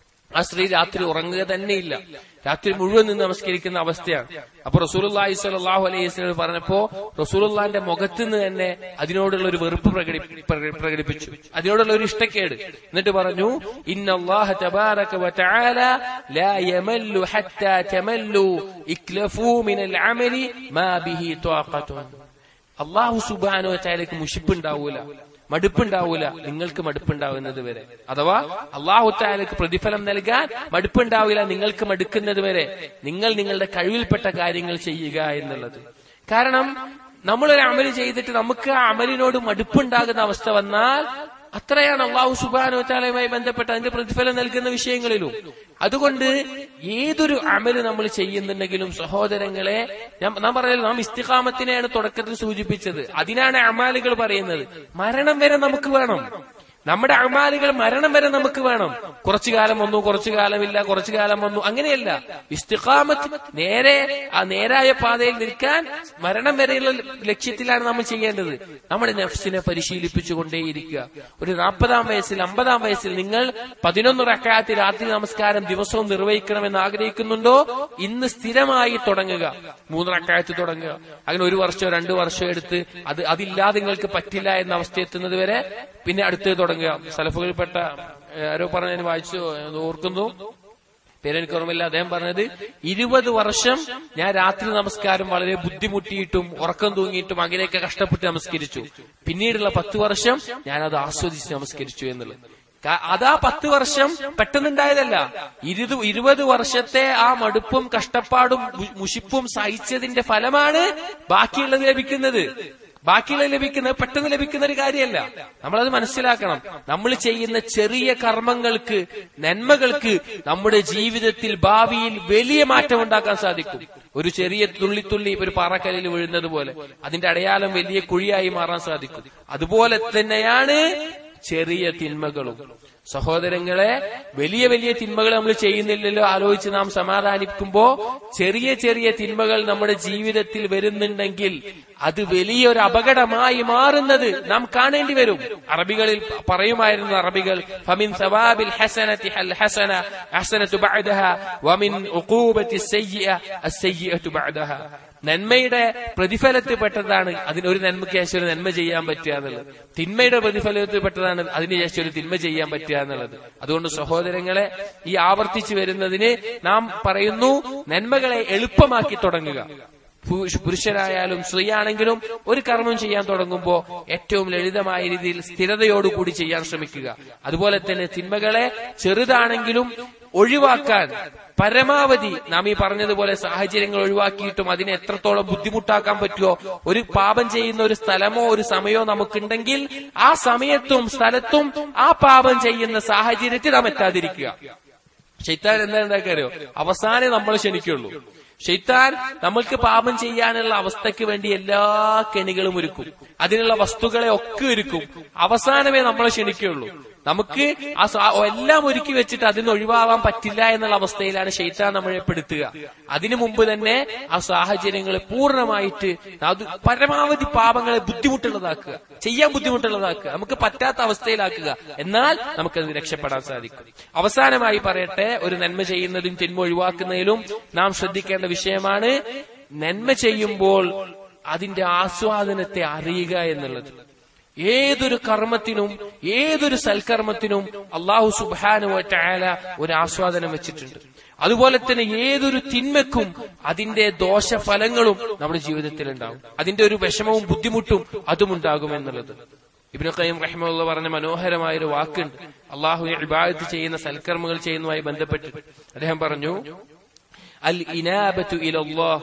ആ സ്ത്രീ രാത്രി ഉറങ്ങുക തന്നെയില്ല രാത്രി മുഴുവൻ നിന്ന് നമസ്കരിക്കുന്ന അവസ്ഥയാണ് അപ്പൊ റസൂലുള്ളാഹി സ്വല്ലല്ലാഹു അലൈഹി വസല്ലം പറഞ്ഞപ്പോ റസൂലുള്ളാന്റെ മുഖത്ത് നിന്ന് തന്നെ അതിനോടുള്ള ഒരു വെറുപ്പ് പ്രകടി പ്രക- പ്രകടിപ്പിച്ചു അതിനോടുള്ള ഒരു ഇഷ്ടക്കേട് എന്നിട്ട് പറഞ്ഞു ഇന്നല്ലാഹ തബാറക വതആല ലാ യമല്ലു ഹത്താ തമല്ലു ഇക്ലഫൂ മിനൽ അമലി മാ ബിഹി ത്വാഖത്തുൻ അള്ളാഹു സുബാനോ ചായലേക്ക് മുഷിപ്പുണ്ടാവൂല മടുപ്പുണ്ടാവൂല നിങ്ങൾക്ക് മടുപ്പുണ്ടാവുന്നത് വരെ അഥവാ അള്ളാഹു താലക്ക് പ്രതിഫലം നൽകാൻ മടുപ്പുണ്ടാവില്ല നിങ്ങൾക്ക് മടുക്കുന്നത് വരെ നിങ്ങൾ നിങ്ങളുടെ കഴിവിൽപ്പെട്ട കാര്യങ്ങൾ ചെയ്യുക എന്നുള്ളത് കാരണം നമ്മളൊരു അമല് ചെയ്തിട്ട് നമുക്ക് ആ അമലിനോട് മടുപ്പുണ്ടാകുന്ന അവസ്ഥ വന്നാൽ അത്രയാണ് അള്ളാഹു സുബാനോ താലയുമായി ബന്ധപ്പെട്ട് അതിന്റെ പ്രതിഫലം നൽകുന്ന വിഷയങ്ങളിലും അതുകൊണ്ട് ഏതൊരു അമല് നമ്മൾ ചെയ്യുന്നുണ്ടെങ്കിലും സഹോദരങ്ങളെ ഞാൻ നാം പറഞ്ഞല്ലോ നാം ഇസ്തിഖാമത്തിനെയാണ് തുടക്കത്തിൽ സൂചിപ്പിച്ചത് അതിനാണ് അമാലുകൾ പറയുന്നത് മരണം വരെ നമുക്ക് വേണം നമ്മുടെ അമാലുകൾ മരണം വരെ നമുക്ക് വേണം കുറച്ചു കാലം വന്നു കുറച്ചു കാലമില്ല കുറച്ചു കാലം വന്നു അങ്ങനെയല്ല ഇസ്തിഖാമത്ത് നേരെ ആ നേരായ പാതയിൽ നിൽക്കാൻ മരണം വരെയുള്ള ലക്ഷ്യത്തിലാണ് നമ്മൾ ചെയ്യേണ്ടത് നമ്മുടെ നഫ്സിനെ പരിശീലിപ്പിച്ചുകൊണ്ടേയിരിക്കുക ഒരു നാൽപ്പതാം വയസ്സിൽ അമ്പതാം വയസ്സിൽ നിങ്ങൾ പതിനൊന്ന് റക്കായത്തിൽ രാത്രി നമസ്കാരം ദിവസവും നിർവഹിക്കണമെന്ന് ആഗ്രഹിക്കുന്നുണ്ടോ ഇന്ന് സ്ഥിരമായി തുടങ്ങുക മൂന്ന് റക്കായത്ത് തുടങ്ങുക അങ്ങനെ ഒരു വർഷമോ രണ്ടു വർഷമോ എടുത്ത് അത് അതില്ലാതെ നിങ്ങൾക്ക് പറ്റില്ല എന്ന അവസ്ഥ എത്തുന്നത് വരെ പിന്നെ അടുത്ത് തുടങ്ങുക സലഫുകളിൽപ്പെട്ട ഏഹ്, ആരോ പറഞ്ഞ ഞാൻ വായിച്ചു അത് ഓർക്കുന്നു പേരെനിക്ക് ഓർമ്മയില്ല അദ്ദേഹം പറഞ്ഞത് ഇരുപത് വർഷം ഞാൻ രാത്രി നമസ്കാരം വളരെ ബുദ്ധിമുട്ടിയിട്ടും ഉറക്കം തൂങ്ങിയിട്ടും അങ്ങനെയൊക്കെ കഷ്ടപ്പെട്ട് നമസ്കരിച്ചു പിന്നീടുള്ള പത്ത് വർഷം ഞാൻ അത് ആസ്വദിച്ച് നമസ്കരിച്ചു എന്നുള്ളത് കാ- അതാ പത്ത് വർഷം പെട്ടെന്നുണ്ടായതല്ല ഇരുപത് ഇരുപത് വർഷത്തെ ആ മടുപ്പും കഷ്ടപ്പാടും മു- മുഷിപ്പും സഹിച്ചതിന്റെ ഫലമാണ് ബാക്കിയുള്ളത് ലഭിക്കുന്നത് ബാക്കിയുള്ളത് ലഭിക്കുന്നത് പെട്ടെന്ന് ലഭിക്കുന്ന ഒരു കാര്യമല്ല നമ്മളത് മനസ്സിലാക്കണം നമ്മൾ ചെയ്യുന്ന ചെറിയ കർമ്മങ്ങൾക്ക് നന്മകൾക്ക് നമ്മുടെ ജീവിതത്തിൽ ഭാവിയിൽ വലിയ മാറ്റം ഉണ്ടാക്കാൻ സാധിക്കും ഒരു ചെറിയ തുള്ളി തുള്ളി ഒരു പാറക്കല്ലിൽ വീഴുന്നത് പോലെ അതിന്റെ അടയാളം വലിയ കുഴിയായി മാറാൻ സാധിക്കും അതുപോലെ തന്നെയാണ് ചെറിയ തിന്മകളും സഹോദരങ്ങളെ വലിയ വലിയ തിന്മകൾ നമ്മൾ ചെയ്യുന്നില്ലല്ലോ ആലോചിച്ച് നാം സമാധാനിക്കുമ്പോ ചെറിയ ചെറിയ തിന്മകൾ നമ്മുടെ ജീവിതത്തിൽ വരുന്നുണ്ടെങ്കിൽ അത് വലിയൊരു അപകടമായി മാറുന്നത് നാം കാണേണ്ടി വരും അറബികളിൽ പറയുമായിരുന്നു അറബികൾ ഫമിൻ സവാബിൽ ഹസനത്തി അൽ ഹസന ഹസനത്തു ബഅദഹ വമിൻ ഉഖൂബത്തി സയ്യിഅ അസ്സയ്യിഅത്തു ബഅദഹ നന്മയുടെ പ്രതിഫലത്തിൽപ്പെട്ടതാണ് അതിനൊരു നന്മയ്ക്ക് ശേഷം ഒരു നന്മ ചെയ്യാൻ പറ്റുക എന്നുള്ളത് തിന്മയുടെ പ്രതിഫലത്തിൽപ്പെട്ടതാണ് അതിന് ശേഷം ഒരു തിന്മ ചെയ്യാൻ പറ്റുക എന്നുള്ളത് അതുകൊണ്ട് സഹോദരങ്ങളെ ഈ ആവർത്തിച്ചു വരുന്നതിന് നാം പറയുന്നു നന്മകളെ എളുപ്പമാക്കി തുടങ്ങുക പു- പുരുഷനായാലും സ്ത്രീയാണെങ്കിലും ഒരു കർമ്മം ചെയ്യാൻ തുടങ്ങുമ്പോൾ ഏറ്റവും ലളിതമായ രീതിയിൽ സ്ഥിരതയോടുകൂടി ചെയ്യാൻ ശ്രമിക്കുക അതുപോലെ തന്നെ തിന്മകളെ ചെറുതാണെങ്കിലും ഒഴിവാക്കാൻ പരമാവധി നാം ഈ പറഞ്ഞതുപോലെ സാഹചര്യങ്ങൾ ഒഴിവാക്കിയിട്ടും അതിനെ എത്രത്തോളം ബുദ്ധിമുട്ടാക്കാൻ പറ്റുമോ ഒരു പാപം ചെയ്യുന്ന ഒരു സ്ഥലമോ ഒരു സമയമോ നമുക്കുണ്ടെങ്കിൽ ആ സമയത്തും സ്ഥലത്തും ആ പാപം ചെയ്യുന്ന സാഹചര്യത്തിൽ നാം എത്താതിരിക്കുക ഷെയ്ത്താൻ എന്താ എന്താക്കറിയോ അവസാനം നമ്മൾ ക്ഷണിക്കുള്ളൂ ഷെയ്ത്താൻ നമ്മൾക്ക് പാപം ചെയ്യാനുള്ള അവസ്ഥയ്ക്ക് വേണ്ടി എല്ലാ കെണികളും ഒരുക്കും അതിനുള്ള വസ്തുക്കളെ ഒക്കെ ഒരുക്കും അവസാനമേ നമ്മളെ ക്ഷണിക്കുള്ളൂ നമുക്ക് ആ സാ- എല്ലാം ഒരുക്കി വെച്ചിട്ട് അതിന് ഒഴിവാവാൻ പറ്റില്ല എന്നുള്ള അവസ്ഥയിലാണ് ഷെയ്ത്താൻ നമ്മളെ പെടുത്തുക അതിനു മുമ്പ് തന്നെ ആ സാഹചര്യങ്ങളെ പൂർണ്ണമായിട്ട് അത് പരമാവധി പാപങ്ങളെ ബുദ്ധിമുട്ടുള്ളതാക്കുക ചെയ്യാൻ ബുദ്ധിമുട്ടുള്ളതാക്കുക നമുക്ക് പറ്റാത്ത അവസ്ഥയിലാക്കുക എന്നാൽ നമുക്കത് രക്ഷപ്പെടാൻ സാധിക്കും അവസാനമായി പറയട്ടെ ഒരു നന്മ ചെയ്യുന്നതും തിന്മ ഒഴിവാക്കുന്നതിലും നാം ശ്രദ്ധിക്കേണ്ട വിഷയമാണ് നന്മ ചെയ്യുമ്പോൾ അതിന്റെ ആസ്വാദനത്തെ അറിയുക എന്നുള്ളത് ഏതൊരു കർമ്മത്തിനും ഏതൊരു സൽക്കർമ്മത്തിനും അള്ളാഹു സുബാനുവറ്റായാല ഒരു ആസ്വാദനം വെച്ചിട്ടുണ്ട് അതുപോലെ തന്നെ ഏതൊരു തിന്മയ്ക്കും അതിന്റെ ദോഷഫലങ്ങളും നമ്മുടെ ജീവിതത്തിൽ ഉണ്ടാകും അതിന്റെ ഒരു വിഷമവും ബുദ്ധിമുട്ടും അതും ഉണ്ടാകും എന്നുള്ളത് ഇബ്നു ഖയ്യിം റഹിമുള്ള പറഞ്ഞ മനോഹരമായ ഒരു വാക്കുണ്ട് അള്ളാഹു ഇബാദത്ത് ചെയ്യുന്ന സൽക്കർമ്മങ്ങൾ ചെയ്യുന്നതുമായി ബന്ധപ്പെട്ട് അദ്ദേഹം പറഞ്ഞു അൽ ഇനാബത്തു ഇലല്ലാഹ്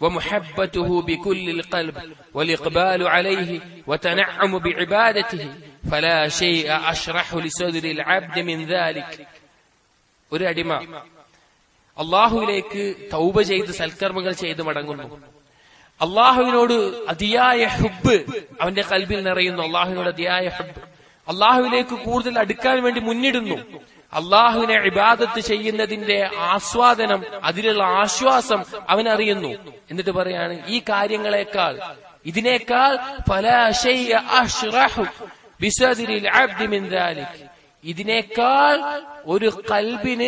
ومحبته بكل القلب والإقبال عليه وتنعم بعبادته فلا شيء أشرح لصدر العبد من ذلك ഒരു അടിമ അള്ളാഹുവിലേക്ക് തൗബ ചെയ്ത് സൽക്കർമ്മങ്ങൾ ചെയ്ത് മടങ്ങുന്നു അള്ളാഹുവിനോട് അതിയായ ഹുബ് അവന്റെ കൽബിൽ നിറയുന്നു അള്ളാഹുവിനോട് അതിയായ ഹുബ് അള്ളാഹുവിലേക്ക് കൂടുതൽ അടുക്കാൻ വേണ്ടി മുന്നിടുന്നു അള്ളാഹുവിനെ ഇബാദത്ത് ചെയ്യുന്നതിന്റെ ആസ്വാദനം അതിലുള്ള ആശ്വാസം അവൻ അറിയുന്നു എന്നിട്ട് പറയാണ് ഈ കാര്യങ്ങളെക്കാൾ ഇതിനേക്കാൾ ഫലാശയ്യ അഷ്റഹു ബിസദിരിൽ അബ്ദി മിൻ ദാലിക് ഇതിനേക്കാൾ ഒരു കൽബിന്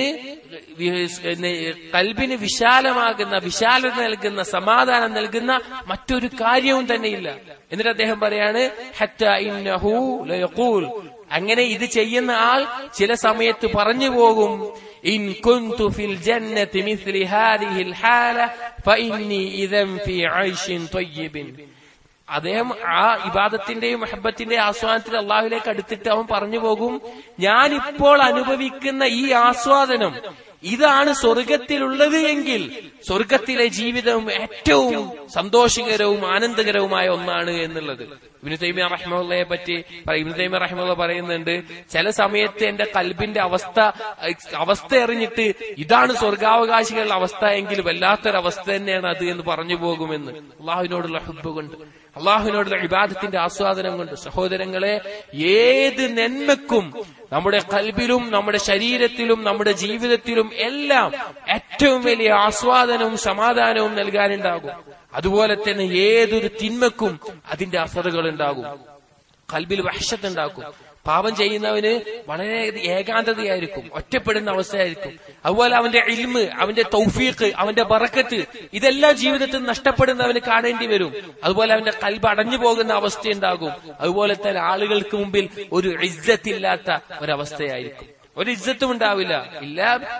കൽബിന് വിശാലമാകുന്ന വിശാലത നൽകുന്ന സമാധാനം നൽകുന്ന മറ്റൊരു കാര്യവും തന്നെയില്ല എന്നിട്ട് അദ്ദേഹം പറയാണ് ഹത്ത ഇന്നഹു ലയഖൂൽ അങ്ങനെ ഇത് ചെയ്യുന്ന ആൾ ചില സമയത്ത് പറഞ്ഞു പോകും ഇൻ കുന്തു ഫിൽ ജന്നതി മിസ്ലി ഹാദിഹിൽ ഹാല ഫഇന്നി ഇദൻ ഫി ഐഷിൻ ത്വയ്യിബിൻ അദ്ദേഹം ആ ഇബാദത്തിന്റെയും മഹബത്തിന്റെയും ആസ്വാദനത്തിൽ അള്ളാഹുലേക്ക് അടുത്തിട്ട് അവൻ പറഞ്ഞു പോകും ഞാൻ ഇപ്പോൾ അനുഭവിക്കുന്ന ഈ ആസ്വാദനം ഇതാണ് സ്വർഗത്തിലുള്ളത് എങ്കിൽ സ്വർഗത്തിലെ ജീവിതം ഏറ്റവും സന്തോഷകരവും ആനന്ദകരവുമായ ഒന്നാണ് എന്നുള്ളത് ഇബിന് തൈമിയ റഹ്മുള്ളയെ പറ്റി ഇബിന് തൈമിയ റഹ്മുള്ള പറയുന്നുണ്ട് ചില സമയത്ത് എന്റെ കൽബിന്റെ അവസ്ഥ അവസ്ഥ എറിഞ്ഞിട്ട് ഇതാണ് സ്വർഗാവകാശികളുടെ അവസ്ഥ എങ്കിൽ വല്ലാത്തൊരവസ്ഥ തന്നെയാണ് അത് എന്ന് പറഞ്ഞു പോകുമെന്ന് അള്ളാഹുവിനോടുള്ള ഹുബ് കൊണ്ട് അള്ളാഹുവിനോടുള്ള ഇബാദത്തിന്റെ ആസ്വാദനം കൊണ്ട് സഹോദരങ്ങളെ ഏത് നന്മക്കും നമ്മുടെ കൽബിലും നമ്മുടെ ശരീരത്തിലും നമ്മുടെ ജീവിതത്തിലും എല്ലാം ഏറ്റവും വലിയ ആസ്വാദനവും സമാധാനവും നൽകാനുണ്ടാകും അതുപോലെ തന്നെ ഏതൊരു തിന്മക്കും അതിന്റെ അസറുകൾ ഉണ്ടാകും കൽബിൽ വഹശത്തുണ്ടാക്കും പാപം ചെയ്യുന്നവന് വളരെ ഏകാന്തതയായിരിക്കും ഒറ്റപ്പെടുന്ന അവസ്ഥയായിരിക്കും അതുപോലെ അവന്റെ ഇൽമ് അവന്റെ തൗഫീഖ് അവന്റെ ബറക്കത്ത് ഇതെല്ലാം ജീവിതത്തിൽ നഷ്ടപ്പെടുന്നവന് കാണേണ്ടി വരും അതുപോലെ അവന്റെ കൽബ് അടഞ്ഞു പോകുന്ന അവസ്ഥയുണ്ടാകും അതുപോലെ തന്നെ ആളുകൾക്ക് മുമ്പിൽ ഒരു ഇജ്ജത്തില്ലാത്ത ഒരവസ്ഥയായിരിക്കും ഒരു ഇജ്ജത്തും ഉണ്ടാവില്ല ഇല്ല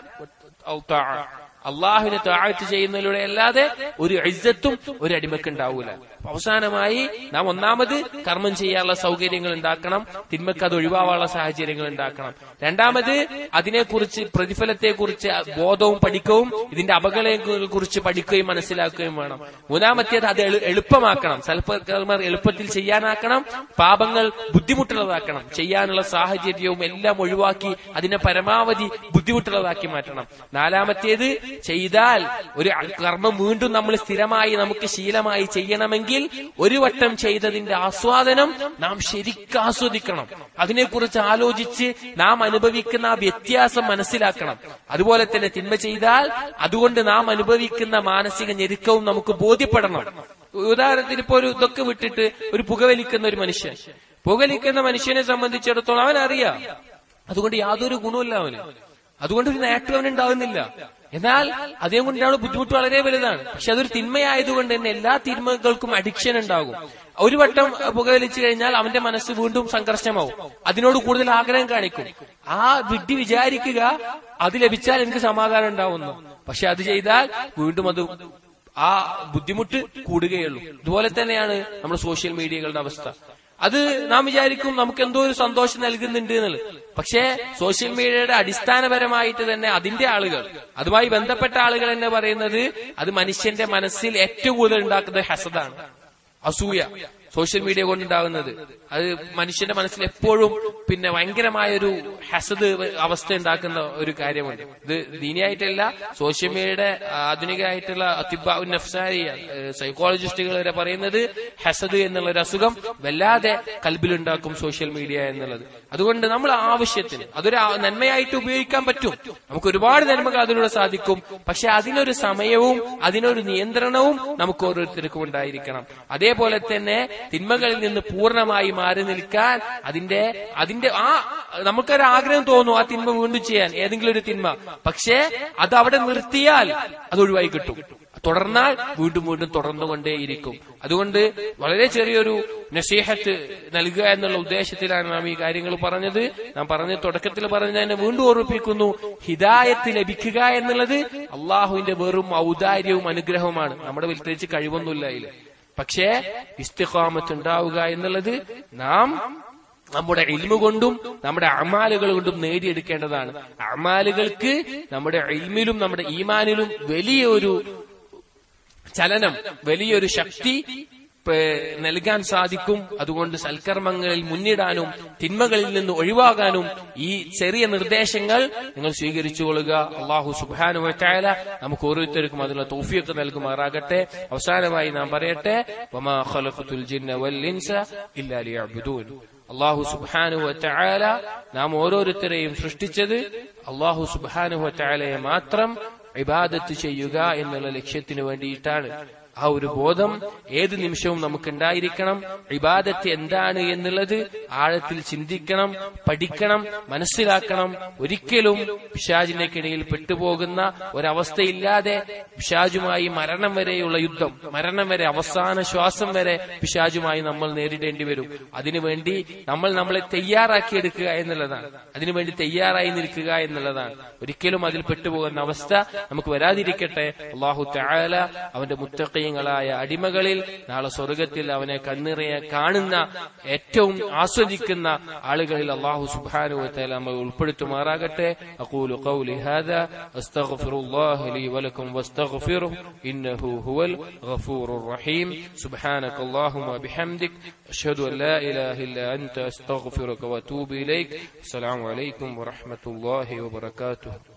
അള്ളാഹുവിനെ താഴ്ത്ത് ചെയ്യുന്നതിലൂടെ അല്ലാതെ ഒരു ഇജ്ജത്തും ഒരു അടിമക്ക് ഉണ്ടാവൂല അവസാനമായി നാം ഒന്നാമത് കർമ്മം ചെയ്യാനുള്ള സൗകര്യങ്ങൾ ഉണ്ടാക്കണം തിന്മക്ക് അത് ഒഴിവാവാനുള്ള സാഹചര്യങ്ങൾ ഉണ്ടാക്കണം രണ്ടാമത് അതിനെക്കുറിച്ച് പ്രതിഫലത്തെക്കുറിച്ച് ബോധവും പഠിക്കവും ഇതിന്റെ അപകടങ്ങളെ കുറിച്ച് പഠിക്കുകയും മനസ്സിലാക്കുകയും വേണം മൂന്നാമത്തേത് അത് എളുപ്പമാക്കണം സൽപ്പകർമ്മർ എളുപ്പത്തിൽ ചെയ്യാനാക്കണം പാപങ്ങൾ ബുദ്ധിമുട്ടുള്ളതാക്കണം ചെയ്യാനുള്ള സാഹചര്യവും എല്ലാം ഒഴിവാക്കി അതിനെ പരമാവധി ബുദ്ധിമുട്ടുള്ളതാക്കി മാറ്റണം നാലാമത്തേത് ചെയ്താൽ ഒരു കർമ്മം വീണ്ടും നമ്മൾ സ്ഥിരമായി നമുക്ക് ശീലമായി ചെയ്യണമെങ്കിൽ ഒരു വട്ടം ചെയ്തതിന്റെ ആസ്വാദനം നാം ശരിക്കും ആസ്വദിക്കണം അതിനെക്കുറിച്ച് ആലോചിച്ച് നാം അനുഭവിക്കുന്ന ആ വ്യത്യാസം മനസ്സിലാക്കണം അതുപോലെ തന്നെ തിന്മ ചെയ്താൽ അതുകൊണ്ട് നാം അനുഭവിക്കുന്ന മാനസിക ഞെരുക്കവും നമുക്ക് ബോധ്യപ്പെടണം ഉദാഹരണത്തിന് ഇപ്പൊ ഒരു ഇതൊക്കെ വിട്ടിട്ട് ഒരു പുകവലിക്കുന്ന ഒരു മനുഷ്യൻ പുകവലിക്കുന്ന മനുഷ്യനെ സംബന്ധിച്ചിടത്തോളം അവൻ അറിയാം അതുകൊണ്ട് യാതൊരു ഗുണമില്ല അവന് അതുകൊണ്ട് ഒരു നേട്ടം അവനുണ്ടാകുന്നില്ല എന്നാൽ അതേ കൊണ്ടാണ് ബുദ്ധിമുട്ട് വളരെ വലുതാണ് പക്ഷെ അതൊരു തിന്മയായതുകൊണ്ട് തന്നെ എല്ലാ തിന്മകൾക്കും അഡിക്ഷൻ ഉണ്ടാകും ഒരു വട്ടം പുകവലിച്ചു കഴിഞ്ഞാൽ അവന്റെ മനസ്സ് വീണ്ടും സംഘർഷമാവും അതിനോട് കൂടുതൽ ആഗ്രഹം കാണിക്കും ആ വിഡ്ഢി വിചാരിക്കുക അത് ലഭിച്ചാൽ എനിക്ക് സമാധാനം ഉണ്ടാവുന്നു പക്ഷെ അത് ചെയ്താൽ വീണ്ടും അത് ആ ബുദ്ധിമുട്ട് കൂടുകയുള്ളൂ ഇതുപോലെ തന്നെയാണ് നമ്മുടെ സോഷ്യൽ മീഡിയകളുടെ അവസ്ഥ അത് നാം വിചാരിക്കും നമുക്ക് എന്തോ ഒരു സന്തോഷം നൽകുന്നുണ്ട് എന്നുള്ളത് പക്ഷേ സോഷ്യൽ മീഡിയയുടെ അടിസ്ഥാനപരമായിട്ട് തന്നെ അതിന്റെ ആളുകൾ അതുമായി ബന്ധപ്പെട്ട ആളുകൾ എന്ന് പറയുന്നത് അത് മനുഷ്യന്റെ മനസ്സിൽ ഏറ്റവും കൂടുതൽ ഉണ്ടാക്കുന്നത് ഹസദാണ് അസൂയ സോഷ്യൽ മീഡിയ കൊണ്ടുണ്ടാകുന്നത് അത് മനുഷ്യന്റെ മനസ്സിൽ എപ്പോഴും പിന്നെ ഭയങ്കരമായൊരു ഹസദ് അവസ്ഥ ഉണ്ടാക്കുന്ന ഒരു കാര്യമുണ്ട് ഇത് ദീനിയായിട്ടല്ല സോഷ്യൽ മീഡിയയുടെ ആധുനികമായിട്ടുള്ള നഫ്സാരിയ സൈക്കോളജിസ്റ്റുകൾ വരെ പറയുന്നത് ഹസദ് എന്നുള്ള ഒരു അസുഖം വല്ലാതെ കൽബിലുണ്ടാക്കും സോഷ്യൽ മീഡിയ എന്നുള്ളത് അതുകൊണ്ട് നമ്മൾ ആവശ്യത്തിന് അതൊരു നന്മയായിട്ട് ഉപയോഗിക്കാൻ പറ്റും നമുക്ക് ഒരുപാട് നന്മകൾ അതിലൂടെ സാധിക്കും പക്ഷെ അതിനൊരു സമയവും അതിനൊരു നിയന്ത്രണവും നമുക്ക് ഓരോരുത്തർക്കും ഉണ്ടായിരിക്കണം അതേപോലെ തന്നെ തിന്മകളിൽ നിന്ന് പൂർണ്ണമായി മാറി നിൽക്കാൻ അതിന്റെ അതിന്റെ ആ നമുക്കൊരു ആഗ്രഹം തോന്നും ആ തിന്മ വീണ്ടും ചെയ്യാൻ ഏതെങ്കിലും ഒരു തിന്മ പക്ഷേ അത് അവിടെ നിർത്തിയാൽ അത് ഒഴിവായി കിട്ടും തുടർന്നാൽ വീണ്ടും വീണ്ടും തുടർന്നുകൊണ്ടേയിരിക്കും അതുകൊണ്ട് വളരെ ചെറിയൊരു നസീഹത്ത് നൽകുക എന്നുള്ള ഉദ്ദേശത്തിലാണ് നാം ഈ കാര്യങ്ങൾ പറഞ്ഞത് നാം പറഞ്ഞ തുടക്കത്തിൽ പറഞ്ഞതിനെ വീണ്ടും ഓർമ്മിപ്പിക്കുന്നു ഹിദായത്ത് ലഭിക്കുക എന്നുള്ളത് അള്ളാഹുവിന്റെ വെറും ഔദാര്യവും അനുഗ്രഹവുമാണ് നമ്മുടെ പ്രത്യേകിച്ച് കഴിവൊന്നുമില്ല അതിൽ പക്ഷേ ഇസ്തിഖാമത്ത് ഉണ്ടാവുക എന്നുള്ളത് നാം നമ്മുടെ ഇൽമു കൊണ്ടും നമ്മുടെ അമാലുകൾ കൊണ്ടും നേടിയെടുക്കേണ്ടതാണ് അമാലുകൾക്ക് നമ്മുടെ ഇൽമിലും നമ്മുടെ ഈമാനിലും വലിയ ഒരു ചലനം വലിയൊരു ശക്തി പ- നൽകാൻ സാധിക്കും അതുകൊണ്ട് സൽക്കർമ്മങ്ങളിൽ മുന്നിടാനും തിന്മകളിൽ നിന്ന് ഒഴിവാകാനും ഈ ചെറിയ നിർദ്ദേശങ്ങൾ നിങ്ങൾ സ്വീകരിച്ചുകൊള്ളുക അള്ളാഹു സുബാനു വറ്റായാല നമുക്ക് ഓരോരുത്തർക്കും അതിനുള്ള തോഫിയൊക്കെ നൽകുമാറാകട്ടെ അവസാനമായി നാം പറയട്ടെ വമാ ഖലഖതുൽ ജിന്ന വൽ ഇൻസ ഇല്ലാ ലിയഅ്ബുദൂൻ അള്ളാഹു സുബാനു വറ്റായാല നാം ഓരോരുത്തരെയും സൃഷ്ടിച്ചത് അള്ളാഹു സുബാനു വറ്റായാലയെ മാത്രം ഇബാദത്ത് ചെയ്യുക എന്നുള്ള ലക്ഷ്യത്തിന് വേണ്ടിയിട്ടാണ് ആ ഒരു ബോധം ഏത് നിമിഷവും നമുക്കുണ്ടായിരിക്കണം ഇബാദത്ത് എന്താണ് എന്നുള്ളത് ആഴത്തിൽ ചിന്തിക്കണം പഠിക്കണം മനസ്സിലാക്കണം ഒരിക്കലും പിശാചിനേക്കിടയിൽ പെട്ടുപോകുന്ന ഒരവസ്ഥയില്ലാതെ പിശാജുമായി മരണം വരെയുള്ള യുദ്ധം മരണം വരെ അവസാന ശ്വാസം വരെ പിശാജുമായി നമ്മൾ നേരിടേണ്ടി വരും അതിനുവേണ്ടി നമ്മൾ നമ്മളെ തയ്യാറാക്കിയെടുക്കുക എന്നുള്ളതാണ് അതിനുവേണ്ടി തയ്യാറായി നിൽക്കുക എന്നുള്ളതാണ് ഒരിക്കലും അതിൽ പെട്ടുപോകുന്ന അവസ്ഥ നമുക്ക് വരാതിരിക്കട്ടെ അള്ളാഹു തആല അവന്റെ മുത്തക്കയങ്ങളായ അടിമകളിൽ നാളെ സ്വർഗത്തിൽ അവനെ കണ്ണിറയെ കാണുന്ന ഏറ്റവും ആസ്വദിക്കുന്ന ആളുകളിൽ അള്ളാഹു സുബ്ഹാനഹു വതആല നമ്മൾ ഉൾപ്പെടുത്തുമാറാകട്ടെ അഖൂലു ഖൗലി ഹാദാ അസ്തഗ്ഫിറുല്ലാഹ ലീ വലക്കും വസ്തഗ്ഫിറുഹു ഇന്നഹു ഹുവൽ ഗഫൂറുർ റഹീം സുബ്ഹാനക അല്ലാഹുമ്മ ബിഹംദിക് അഷ്ഹദു അൻ ലാ ഇലാഹ ഇല്ലാ അൻത അസ്തഗ്ഫിറുക വഅതൂബു ഇലൈക് അസ്സലാമു അലൈക്കും വറഹ്മത്തുള്ളാഹി വബറകാതുഹു